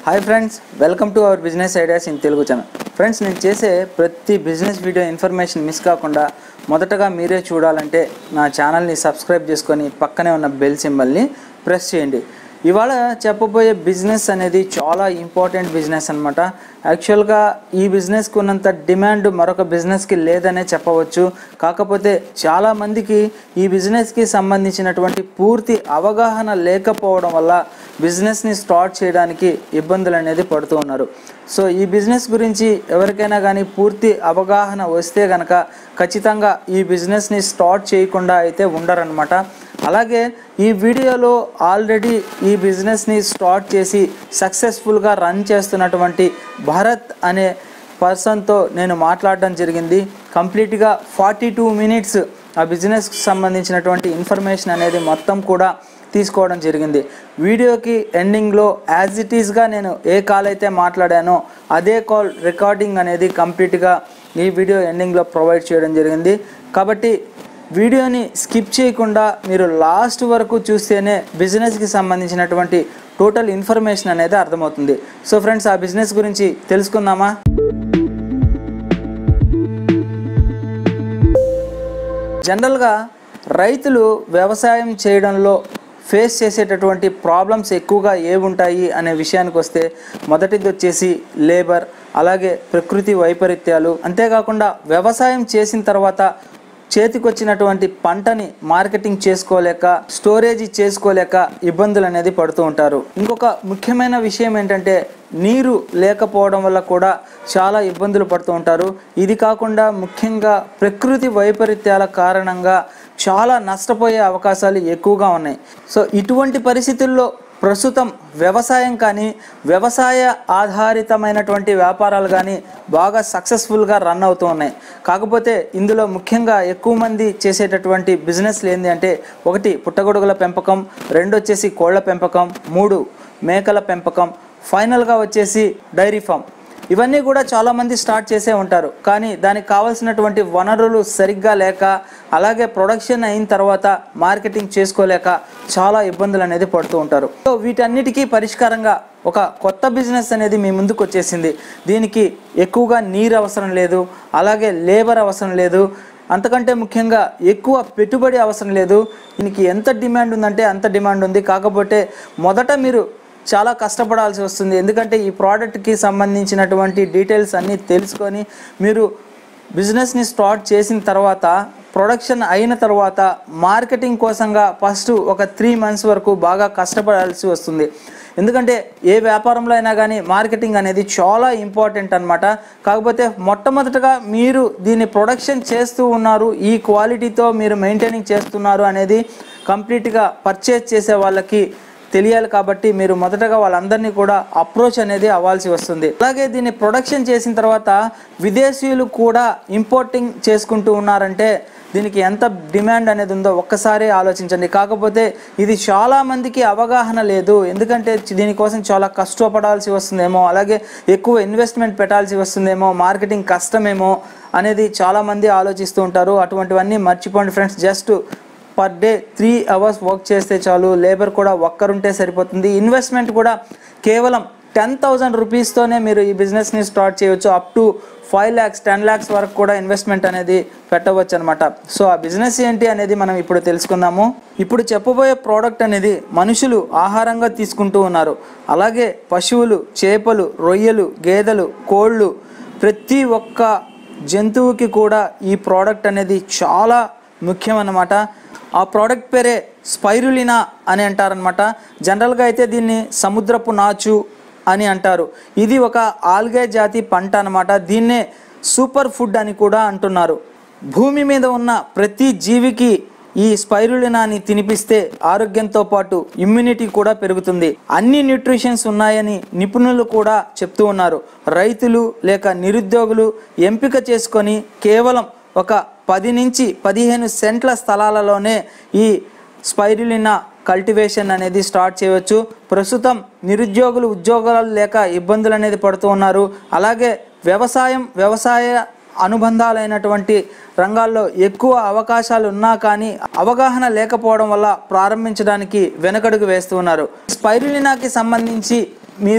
Hi friends welcome to our business ideas in Telugu channel friends నేను చేసే ప్రతి business video information miss కాకుండా మొదటగా మీరే చూడాలంటే నా ఛానల్ని సబ్స్క్రైబ్ చేసుకొని పక్కనే ఉన్న బెల్ సింబల్ని ప్రెస్ చేయండి ఇవాళ చెప్పబోయే బిజినెస్ అనేది చాలా ఇంపార్టెంట్ బిజినెస్ అనమాట యాక్చువల్గా ఈ బిజినెస్కి ఉన్నంత డిమాండ్ మరొక బిజినెస్కి లేదనే చెప్పవచ్చు కాకపోతే చాలామందికి ఈ బిజినెస్కి సంబంధించినటువంటి పూర్తి అవగాహన లేకపోవడం వల్ల బిజినెస్ని స్టార్ట్ చేయడానికి ఇబ్బందులు అనేది పడుతూ ఉన్నారు సో ఈ బిజినెస్ గురించి ఎవరికైనా కానీ పూర్తి అవగాహన వస్తే కనుక ఖచ్చితంగా ఈ బిజినెస్ని స్టార్ట్ చేయకుండా అయితే ఉండరనమాట అలాగే ఈ వీడియోలో ఆల్రెడీ ఈ బిజినెస్ని స్టార్ట్ చేసి సక్సెస్ఫుల్గా రన్ చేస్తున్నటువంటి భరత్ అనే పర్సన్తో నేను మాట్లాడడం జరిగింది కంప్లీట్గా ఫార్టీ టూ మినిట్స్ ఆ బిజినెస్కి సంబంధించినటువంటి ఇన్ఫర్మేషన్ అనేది మొత్తం కూడా తీసుకోవడం జరిగింది వీడియోకి ఎండింగ్లో యాజ్ ఇట్ ఈస్గా నేను ఏ కాల్ అయితే మాట్లాడానో అదే కాల్ రికార్డింగ్ అనేది కంప్లీట్గా ఈ వీడియో ఎండింగ్లో ప్రొవైడ్ చేయడం జరిగింది కాబట్టి వీడియోని స్కిప్ చేయకుండా మీరు లాస్ట్ వరకు చూస్తేనే బిజినెస్కి సంబంధించినటువంటి టోటల్ ఇన్ఫర్మేషన్ అనేది అర్థమవుతుంది సో ఫ్రెండ్స్ ఆ బిజినెస్ గురించి తెలుసుకుందామా జనరల్గా రైతులు వ్యవసాయం చేయడంలో ఫేస్ చేసేటటువంటి ప్రాబ్లమ్స్ ఎక్కువగా ఏముంటాయి అనే విషయానికి వస్తే మొదటిది వచ్చేసి లేబర్ అలాగే ప్రకృతి వైపరీత్యాలు అంతేకాకుండా వ్యవసాయం చేసిన తర్వాత చేతికొచ్చినటువంటి పంటని మార్కెటింగ్ చేసుకోలేక స్టోరేజీ చేసుకోలేక ఇబ్బందులు అనేది పడుతూ ఉంటారు ఇంకొక ముఖ్యమైన విషయం ఏంటంటే నీరు లేకపోవడం వల్ల కూడా చాలా ఇబ్బందులు పడుతూ ఉంటారు ఇది కాకుండా ముఖ్యంగా ప్రకృతి వైపరీత్యాల కారణంగా చాలా నష్టపోయే అవకాశాలు ఎక్కువగా ఉన్నాయి సో ఇటువంటి పరిస్థితుల్లో ప్రస్తుతం వ్యవసాయం కానీ వ్యవసాయ ఆధారితమైనటువంటి వ్యాపారాలు కానీ బాగా సక్సెస్ఫుల్గా రన్ అవుతూ ఉన్నాయి కాకపోతే ఇందులో ముఖ్యంగా ఎక్కువ మంది చేసేటటువంటి బిజినెస్లు ఏంటి అంటే ఒకటి పుట్టగొడుగుల పెంపకం రెండు వచ్చేసి కోళ్ల పెంపకం మూడు మేకల పెంపకం ఫైనల్గా వచ్చేసి డైరీ ఫామ్ ఇవన్నీ కూడా చాలామంది స్టార్ట్ చేసే ఉంటారు కానీ దానికి కావాల్సినటువంటి వనరులు సరిగ్గా లేక అలాగే ప్రొడక్షన్ అయిన తర్వాత మార్కెటింగ్ చేసుకోలేక చాలా ఇబ్బందులు అనేది పడుతూ ఉంటారు సో వీటన్నిటికీ పరిష్కారంగా ఒక కొత్త బిజినెస్ అనేది మీ ముందుకు వచ్చేసింది దీనికి ఎక్కువగా నీరు అవసరం లేదు అలాగే లేబర్ అవసరం లేదు అంతకంటే ముఖ్యంగా ఎక్కువ పెట్టుబడి అవసరం లేదు దీనికి ఎంత డిమాండ్ ఉందంటే అంత డిమాండ్ ఉంది కాకపోతే మొదట మీరు చాలా కష్టపడాల్సి వస్తుంది ఎందుకంటే ఈ ప్రోడక్ట్కి సంబంధించినటువంటి డీటెయిల్స్ అన్నీ తెలుసుకొని మీరు బిజినెస్ని స్టార్ట్ చేసిన తర్వాత ప్రొడక్షన్ అయిన తర్వాత మార్కెటింగ్ కోసంగా ఫస్ట్ ఒక త్రీ మంత్స్ వరకు బాగా కష్టపడాల్సి వస్తుంది ఎందుకంటే ఏ వ్యాపారంలో అయినా కానీ మార్కెటింగ్ అనేది చాలా ఇంపార్టెంట్ అనమాట కాకపోతే మొట్టమొదటగా మీరు దీన్ని ప్రొడక్షన్ చేస్తూ ఉన్నారు ఈ క్వాలిటీతో మీరు మెయింటైనింగ్ చేస్తున్నారు అనేది కంప్లీట్గా పర్చేజ్ చేసే వాళ్ళకి తెలియాలి కాబట్టి మీరు మొదటగా వాళ్ళందరినీ కూడా అప్రోచ్ అనేది అవ్వాల్సి వస్తుంది అలాగే దీన్ని ప్రొడక్షన్ చేసిన తర్వాత విదేశీయులు కూడా ఇంపోర్టింగ్ చేసుకుంటూ ఉన్నారంటే దీనికి ఎంత డిమాండ్ అనేది ఉందో ఒక్కసారి ఆలోచించండి కాకపోతే ఇది చాలా మందికి అవగాహన లేదు ఎందుకంటే దీనికోసం చాలా కష్టపడాల్సి వస్తుందేమో అలాగే ఎక్కువ ఇన్వెస్ట్మెంట్ పెట్టాల్సి వస్తుందేమో మార్కెటింగ్ కష్టమేమో అనేది చాలామంది ఆలోచిస్తూ ఉంటారు అటువంటివన్నీ మర్చిపోండి friends just per day three hours work చేస్తే చాలు లేబర్ కూడా ఒక్కరుంటే సరిపోతుంది ఇన్వెస్ట్మెంట్ కూడా కేవలం టెన్ థౌజండ్ రూపీస్తోనే మీరు ఈ బిజినెస్ని స్టార్ట్ చేయొచ్చు up to five lakhs ten lakhs వరకు కూడా ఇన్వెస్ట్మెంట్ అనేది పెట్టవచ్చు అనమాట సో ఆ బిజినెస్ ఏంటి అనేది మనం ఇప్పుడు తెలుసుకుందాము ఇప్పుడు చెప్పబోయే ప్రోడక్ట్ అనేది మనుషులు ఆహారంగా తీసుకుంటూ ఉన్నారు అలాగే పశువులు చేపలు రొయ్యలు గేదెలు కోళ్ళు ప్రతి ఒక్క జంతువుకి కూడా ఈ ప్రోడక్ట్ అనేది చాలా ముఖ్యం అన్నమాట ఆ ప్రోడక్ట్ పేరే స్పైరులినా అని అంటారనమాట జనరల్గా అయితే దీన్ని సముద్రపు నాచు అని అంటారు ఇది ఒక ఆల్గే జాతి పంట అనమాట దీన్నే సూపర్ ఫుడ్ అని కూడా అంటున్నారు భూమి మీద ఉన్న ప్రతి జీవికి ఈ స్పైరులినాని తినిపిస్తే ఆరోగ్యంతో పాటు ఇమ్యూనిటీ కూడా పెరుగుతుంది అన్ని న్యూట్రిషన్స్ ఉన్నాయని నిపుణులు కూడా చెప్తూ ఉన్నారు రైతులు లేక నిరుద్యోగులు ఎంపిక చేసుకొని కేవలం ఒక పది నుంచి పదిహేను సెంట్ల స్థలాలలోనే ఈ స్పైరులినా కల్టివేషన్ అనేది స్టార్ట్ చేయవచ్చు ప్రస్తుతం నిరుద్యోగులు ఉద్యోగాలు లేక ఇబ్బందులు అనేది పడుతూ ఉన్నారు అలాగే వ్యవసాయం వ్యవసాయ అనుబంధాలైనటువంటి రంగాల్లో ఎక్కువ అవకాశాలు ఉన్నా కానీ అవగాహన లేకపోవడం వల్ల ప్రారంభించడానికి వెనకడుగు వేస్తూ ఉన్నారు స్పైరులినాకి సంబంధించి మీరు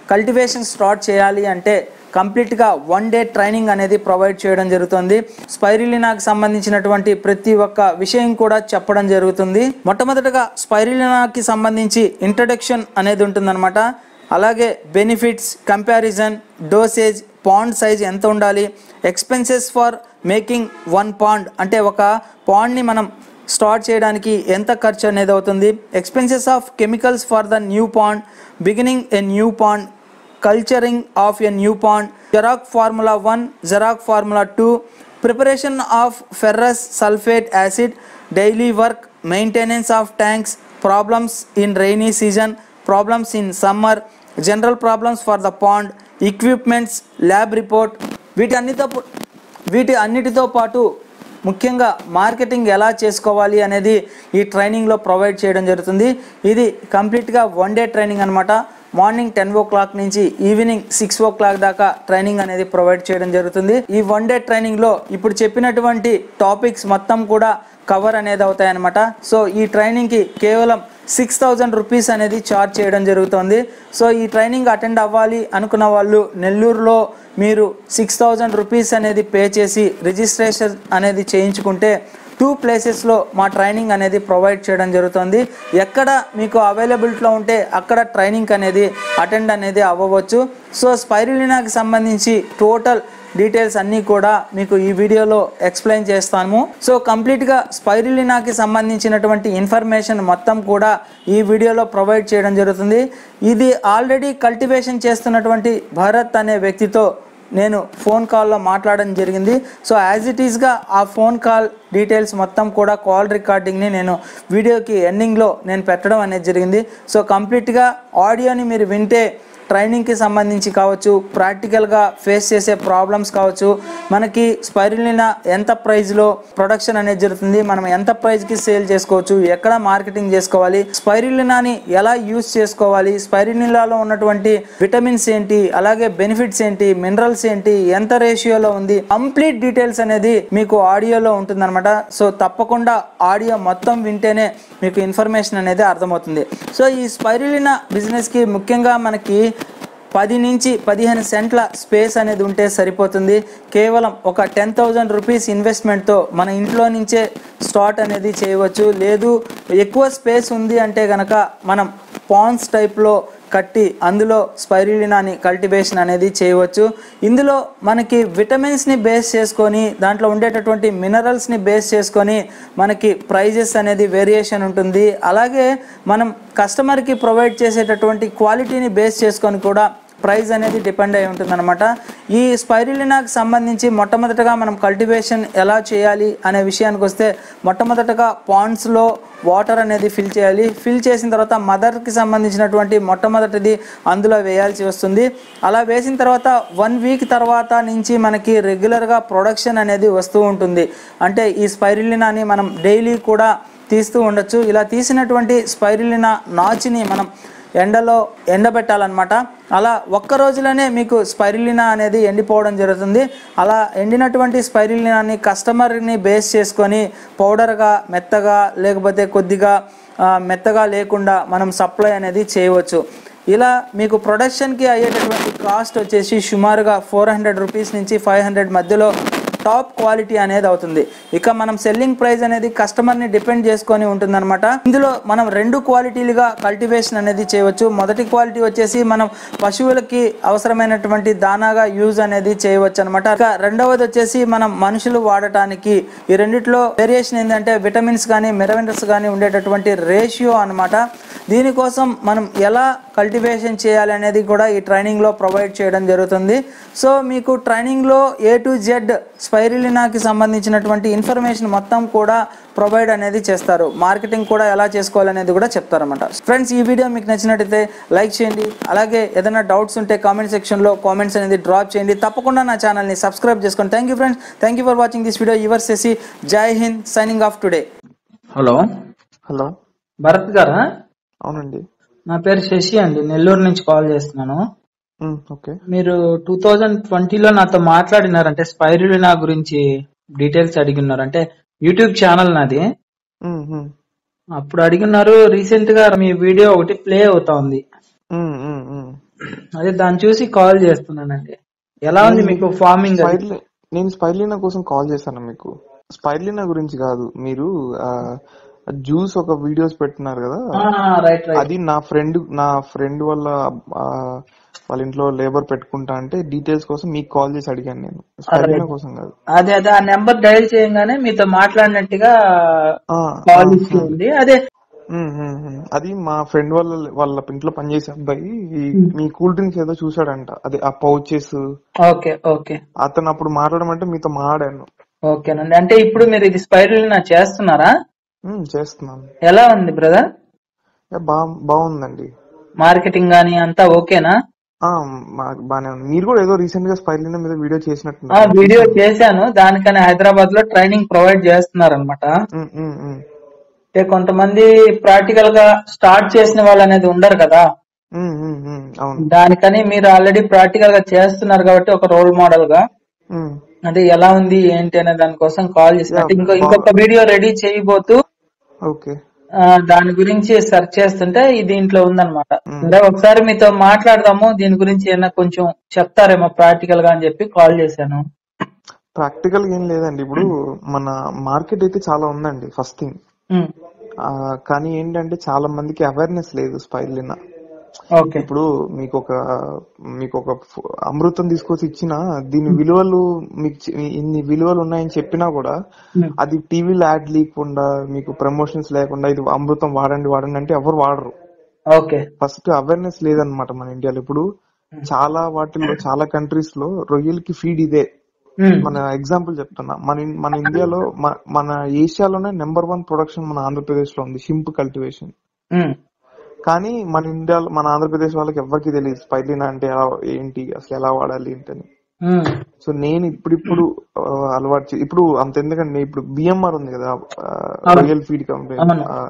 కల్టివేషన్ స్టార్ట్ చేయాలి అంటే కంప్లీట్గా వన్ డే ట్రైనింగ్ అనేది ప్రొవైడ్ చేయడం జరుగుతుంది స్పైరిలినాకు సంబంధించినటువంటి ప్రతి ఒక్క విషయం కూడా చెప్పడం జరుగుతుంది మొట్టమొదటగా స్పైరిలినాకి సంబంధించి ఇంట్రడక్షన్ అనేది ఉంటుందన్నమాట అలాగే benefits comparison dosage pond size ఎంత ఉండాలి expenses for making one pond అంటే ఒక పాండ్ని మనం స్టార్ట్ చేయడానికి ఎంత ఖర్చు అనేది అవుతుంది expenses of chemicals for the new pond beginning a new pond culturing of a new pond Zarrouk formula one Zarrouk formula two preparation of ferrous sulphate acid daily work maintenance of tanks problems in rainy season problems in summer general problems for the pond equipments lab report వీటి అన్నితో పా- వీటి అన్నిటితో పాటు ముఖ్యంగా marketing ఎలా చేసుకోవాలి అనేది ఈ ట్రైనింగ్లో ప్రొవైడ్ చేయడం జరుగుతుంది ఇది కంప్లీట్గా వన్ డే ట్రైనింగ్ అనమాట మార్నింగ్ టెన్ ఓ క్లాక్ నుంచి ఈవినింగ్ సిక్స్ ఓ క్లాక్ దాకా ట్రైనింగ్ అనేది ప్రొవైడ్ చేయడం జరుగుతుంది ఈ వన్ డే ట్రైనింగ్లో ఇప్పుడు చెప్పినటువంటి టాపిక్స్ మొత్తం కూడా కవర్ అనేది అవుతాయన్నమాట సో ఈ ట్రైనింగ్కి కేవలం సిక్స్ థౌజండ్ రూపీస్ అనేది చార్జ్ చేయడం జరుగుతుంది సో ఈ ట్రైనింగ్ అటెండ్ అవ్వాలి అనుకున్న వాళ్ళు నెల్లూరులో మీరు సిక్స్ థౌజండ్ రూపీస్ అనేది పే చేసి రిజిస్ట్రేషన్ అనేది చేయించుకుంటే టూ ప్లేసెస్లో మా ట్రైనింగ్ అనేది ప్రొవైడ్ చేయడం జరుగుతుంది ఎక్కడ మీకు అవైలబిలిటీలో ఉంటే అక్కడ ట్రైనింగ్ అనేది అటెండ్ అనేది అవ్వవచ్చు సో స్పైరులినాకి సంబంధించి టోటల్ డీటెయిల్స్ అన్నీ కూడా మీకు ఈ వీడియోలో ఎక్స్ప్లెయిన్ చేస్తాము సో కంప్లీట్గా స్పైరులినాకి సంబంధించినటువంటి ఇన్ఫర్మేషన్ మొత్తం కూడా ఈ వీడియోలో ప్రొవైడ్ చేయడం జరుగుతుంది ఇది ఆల్రెడీ కల్టివేషన్ చేస్తున్నటువంటి భరత్ అనే వ్యక్తితో నేను ఫోన్ కాల్లో మాట్లాడడం జరిగింది సో యాజ్ ఇట్ ఈస్గా ఆ ఫోన్ కాల్ డీటెయిల్స్ మొత్తం కూడా కాల్ రికార్డింగ్ని నేను వీడియోకి ఎండింగ్లో నేను పెట్టడం అనేది జరిగింది సో కంప్లీట్గా ఆడియోని మీరు వింటే ట్రైనింగ్కి సంబంధించి కావచ్చు ప్రాక్టికల్గా ఫేస్ చేసే ప్రాబ్లమ్స్ కావచ్చు మనకి స్పైరులినా ఎంత ప్రైస్లో ప్రొడక్షన్ అనేది జరుగుతుంది మనం ఎంత ప్రైస్కి సేల్ చేసుకోవచ్చు ఎక్కడ మార్కెటింగ్ చేసుకోవాలి స్పైరులినాని ఎలా యూస్ చేసుకోవాలి స్పైరులినాలో ఉన్నటువంటి విటమిన్స్ ఏంటి అలాగే బెనిఫిట్స్ ఏంటి మినరల్స్ ఏంటి ఎంత రేషియోలో ఉంది కంప్లీట్ డీటెయిల్స్ అనేది మీకు ఆడియోలో ఉంటుందన్నమాట సో తప్పకుండా ఆడియో మొత్తం వింటేనే మీకు ఇన్ఫర్మేషన్ అనేది అర్థమవుతుంది సో ఈ స్పైరులినా బిజినెస్కి ముఖ్యంగా మనకి పది నుంచి పదిహేను సెంట్ల స్పేస్ అనేది ఉంటే సరిపోతుంది కేవలం ఒక టెన్ థౌజండ్ రూపీస్ ఇన్వెస్ట్మెంట్తో మన ఇంట్లో నుంచే స్టార్ట్ అనేది చేయవచ్చు లేదు ఎక్కువ స్పేస్ ఉంది అంటే కనుక మనం పాన్స్ టైప్లో కట్టి అందులో స్పైరులినాని కల్టివేషన్ అనేది చేయవచ్చు ఇందులో మనకి విటమిన్స్ని బేస్ చేసుకొని దాంట్లో ఉండేటటువంటి మినరల్స్ని బేస్ చేసుకొని మనకి ప్రైజెస్ అనేది వేరియేషన్ ఉంటుంది అలాగే మనం కస్టమర్కి ప్రొవైడ్ చేసేటటువంటి క్వాలిటీని బేస్ చేసుకొని కూడా ప్రైస్ అనేది డిపెండ్ అయి ఉంటుందన్నమాట ఈ స్పైరులినాకి సంబంధించి మొట్టమొదటగా మనం కల్టివేషన్ ఎలా చేయాలి అనే విషయానికి వస్తే మొట్టమొదటగా పాండ్స్లో వాటర్ అనేది ఫిల్ చేయాలి ఫిల్ చేసిన తర్వాత మదర్కి సంబంధించినటువంటి మొట్టమొదటిది అందులో వేయాల్సి వస్తుంది అలా వేసిన తర్వాత వన్ వీక్ తర్వాత నుంచి మనకి రెగ్యులర్గా ప్రొడక్షన్ అనేది వస్తూ ఉంటుంది అంటే ఈ స్పైరులినాని మనం డైలీ కూడా తీస్తూ ఉండొచ్చు ఇలా తీసినటువంటి స్పైరులినా నాచుని మనం ఎండలో ఎండబెట్టాలన్నమాట అలా ఒక్క రోజులోనే మీకు స్పైరులినా అనేది ఎండిపోవడం జరుగుతుంది అలా ఎండినటువంటి స్పైరులినాని కస్టమర్ని బేస్ చేసుకొని పౌడర్గా మెత్తగా లేకపోతే కొద్దిగా ఆ, మెత్తగా లేకుండా మనం సప్లై అనేది చేయవచ్చు ఇలా మీకు ప్రొడక్షన్కి అయ్యేటటువంటి కాస్ట్ వచ్చేసి సుమారుగా ఫోర్ హండ్రెడ్ రూపీస్ నుంచి ఫైవ్ హండ్రెడ్ మధ్యలో టాప్ క్వాలిటీ అనేది అవుతుంది ఇక మనం సెల్లింగ్ ప్రైస్ అనేది కస్టమర్ని డిపెండ్ చేసుకొని ఉంటుందన్నమాట ఇందులో మనం రెండు క్వాలిటీలుగా కల్టివేషన్ అనేది చేయవచ్చు మొదటి క్వాలిటీ వచ్చేసి మనం పశువులకి అవసరమైనటువంటి దానాగా యూజ్ అనేది చేయవచ్చు అనమాట ఇక రెండవది వచ్చేసి మనం మనుషులు వాడటానికి ఈ రెండిట్లో వేరియేషన్ ఏంటంటే విటమిన్స్ కానీ మినరల్స్ కానీ ఉండేటటువంటి రేషియో అన్నమాట దీనికోసం మనం ఎలా కల్టివేషన్ చేయాలి అనేది కూడా ఈ ట్రైనింగ్లో ప్రొవైడ్ చేయడం జరుగుతుంది సో మీకు ట్రైనింగ్లో ఏ టు జెడ్ స్పైరిలినాకి సంబంధించినటువంటి ఇన్ఫర్మేషన్ మొత్తం కూడా ప్రొవైడ్ అనేది చేస్తారు మార్కెటింగ్ కూడా ఎలా చేసుకోవాలనేది కూడా చెప్తారన్నమాట ఫ్రెండ్స్ ఈ వీడియో మీకు నచ్చినట్టయితే లైక్ చేయండి అలాగే ఏదైనా డౌట్స్ ఉంటే కామెంట్ సెక్షన్లో కామెంట్స్ అనేది డ్రాప్ చేయండి తప్పకుండా నా ఛానల్ని సబ్స్క్రైబ్ చేసుకోండి thank you friends thank you for watching this video your సెసి జై హింద్ signing off today hello hello Bharat గారా అవునండి నా పేరు శశి అండి నెల్లూరు నుంచి కాల్ చేస్తున్నాను ఉమ్, ఓకే మీరు టూ థౌజండ్ ట్వంటీలో నాతో మాట్లాడినారు అంటే స్పైరులినా గురించి డీటెయిల్స్ అడిగినారు అంటే యూట్యూబ్ ఛానల్ నాది ఉమ్, ఉమ్, అప్పుడు అడిగినారు రీసెంట్ గా మీ వీడియో ఒకటి ప్లే అవుతా ఉంది ఉమ్, ఉమ్, ఉమ్. అదే దాన్ని చూసి కాల్ చేస్తున్నానండి ఎలా ఉంది నేను మీకు ఫార్మింగ్ అది స్పైర్లి నేను స్పైర్లినా కోసం కాల్ చేశాను మీకు స్పైర్లినా గురించి కాదు మీరు జ్యూస్ ఒక వీడియోస్ పెట్టినారు కదా రైట్ రైట్ అది నా ఫ్రెండ్ నా ఫ్రెండ్ వాళ్ళ ఆ, వాళ్ళ ఇంట్లో లేబర్ పెట్టుకుంటా అంటే డీటెయిల్స్ కోసం మీకు కాల్ చేసి అడిగాను నేను స్పైర్లినా కోసం కాదు అదే అదే ఆ నెంబర్ డయల్ చేయగానే మీతో మాట్లాడినట్టుగా ఆ, కాల్ ఆ, హిస్టరీ ఉంది అదే ఉమ్, ఉమ్, ఉమ్. అది మా ఫ్రెండ్ వాళ్ళ వాళ్ళ ఇంట్లో పనిచేసే అబ్బాయి ఈ మీ కూల్ డ్రింక్స్ ఏదో చూసాడంట అదే ఆ పౌచెస్ ఓకే ఓకే అతను అప్పుడు మాట్లాడమంటే మీతో మాట్లాడాను ఓకేనండి అంటే ఇప్పుడు మీరు ఇది స్పైరల్ చేస్తున్నారా ఉమ్, చేస్తున్నాను ఎలా ఉంది బ్రదర్ ఏ, బా బాగుందండి మార్కెటింగ్ గానీ అంతా ఓకేనా ఆ మా- బానే ఉంది మీరు కూడా ఏదో రీసెంట్ గా స్పైర్లినా మీద వీడియో ఆ చేసినట్టున్నారు వీడియో చేశాను దానికని హైదరాబాద్ లో ట్రైనింగ్ ప్రొవైడ్ చేస్తున్నారు అనమాట ఉమ్, ఉమ్, ఉమ్. అంటే కొంతమంది ప్రాక్టికల్ గా స్టార్ట్ చేసిన వాళ్ళు అనేది ఉండరు కదా ఉమ్, ఉమ్, ఉమ్, అవును దానికని మీరు ఆల్రెడీ ప్రాక్టికల్ గా చేస్తున్నారు కాబట్టి ఒక రోల్ మోడల్ గా ఉమ్, అదే ఎలా ఉంది ఏంటి అనే దానికోసం కాల్ చేసిన Yeah, అంటే ఇంకో బా- ఇంకొక వీడియో రెడీ చేయబోతూ ఓకే ఆ, దాని గురించి సెర్చ్ చేస్తుంటే ఇది దీంట్లో ఉందన్నమాట మ్మ్. సరే ఒకసారి మీతో మాట్లాడదాము దీని గురించి ఏమైనా కొంచెం చెప్తారేమో ప్రాక్టికల్ గా అని చెప్పి కాల్ చేశాను ప్రాక్టికల్ ఏం లేదండి ఇప్పుడు మన మార్కెట్ అయితే చాలా ఉందండి ఫస్ట్ థింగ్ మ్మ్. కానీ ఏంటంటే చాలా మందికి అవేర్నెస్ లేదు స్పైర్లినా ఓకే ఇప్పుడు మీకు ఒక మీకు ఒక ఫు- అమృతం తీసుకొచ్చి ఇచ్చిన దీని విలువలు మీకు చి- ఇన్ని విలువలు ఉన్నాయని చెప్పినా కూడా మ్మ్. అది టీవీలో యాడ్ లేకుండా మీకు ప్రమోషన్స్ లేకుండా ఇది అమృతం వాడండి వాడండి అంటే ఎవరు వాడరు ఓకే ఫస్ట్ అవేర్నెస్ లేదన్నమాట మన ఇండియాలో ఇప్పుడు చాలా వాటిల్లో చాలా కంట్రీస్ లో రొయ్యలకి ఫీడ్ ఇదే మ్మ్. మన ఎగ్జాంపుల్ చెప్తున్నా మన ఇన్- మన ఇండియాలో మ- మన ఏషియాలోనే నెంబర్ వన్ ప్రొడక్షన్ మన ఆంధ్రప్రదేశ్ లో ఉంది షింప్ కల్టివేషన్ మ్మ్. కానీ మన ఇండియాలో మన ఆంధ్రప్రదేశ్ వాళ్ళకి ఎవరికి తెలియదు స్పైలినా అంటే ఎలా ఏంటి అసలు ఎలా వాడాలి ఏంటని మ్మ్. సో నేను ఇప్పుడిప్పుడు ఆ, అలవాటు చే- ఇప్పుడు అంత ఎందుకంటే ఇప్పుడు బిఎంఆర్ ఉంది కదా రొయ్యల్ ఫీడ్ కంపెనీ అవును. ఆ,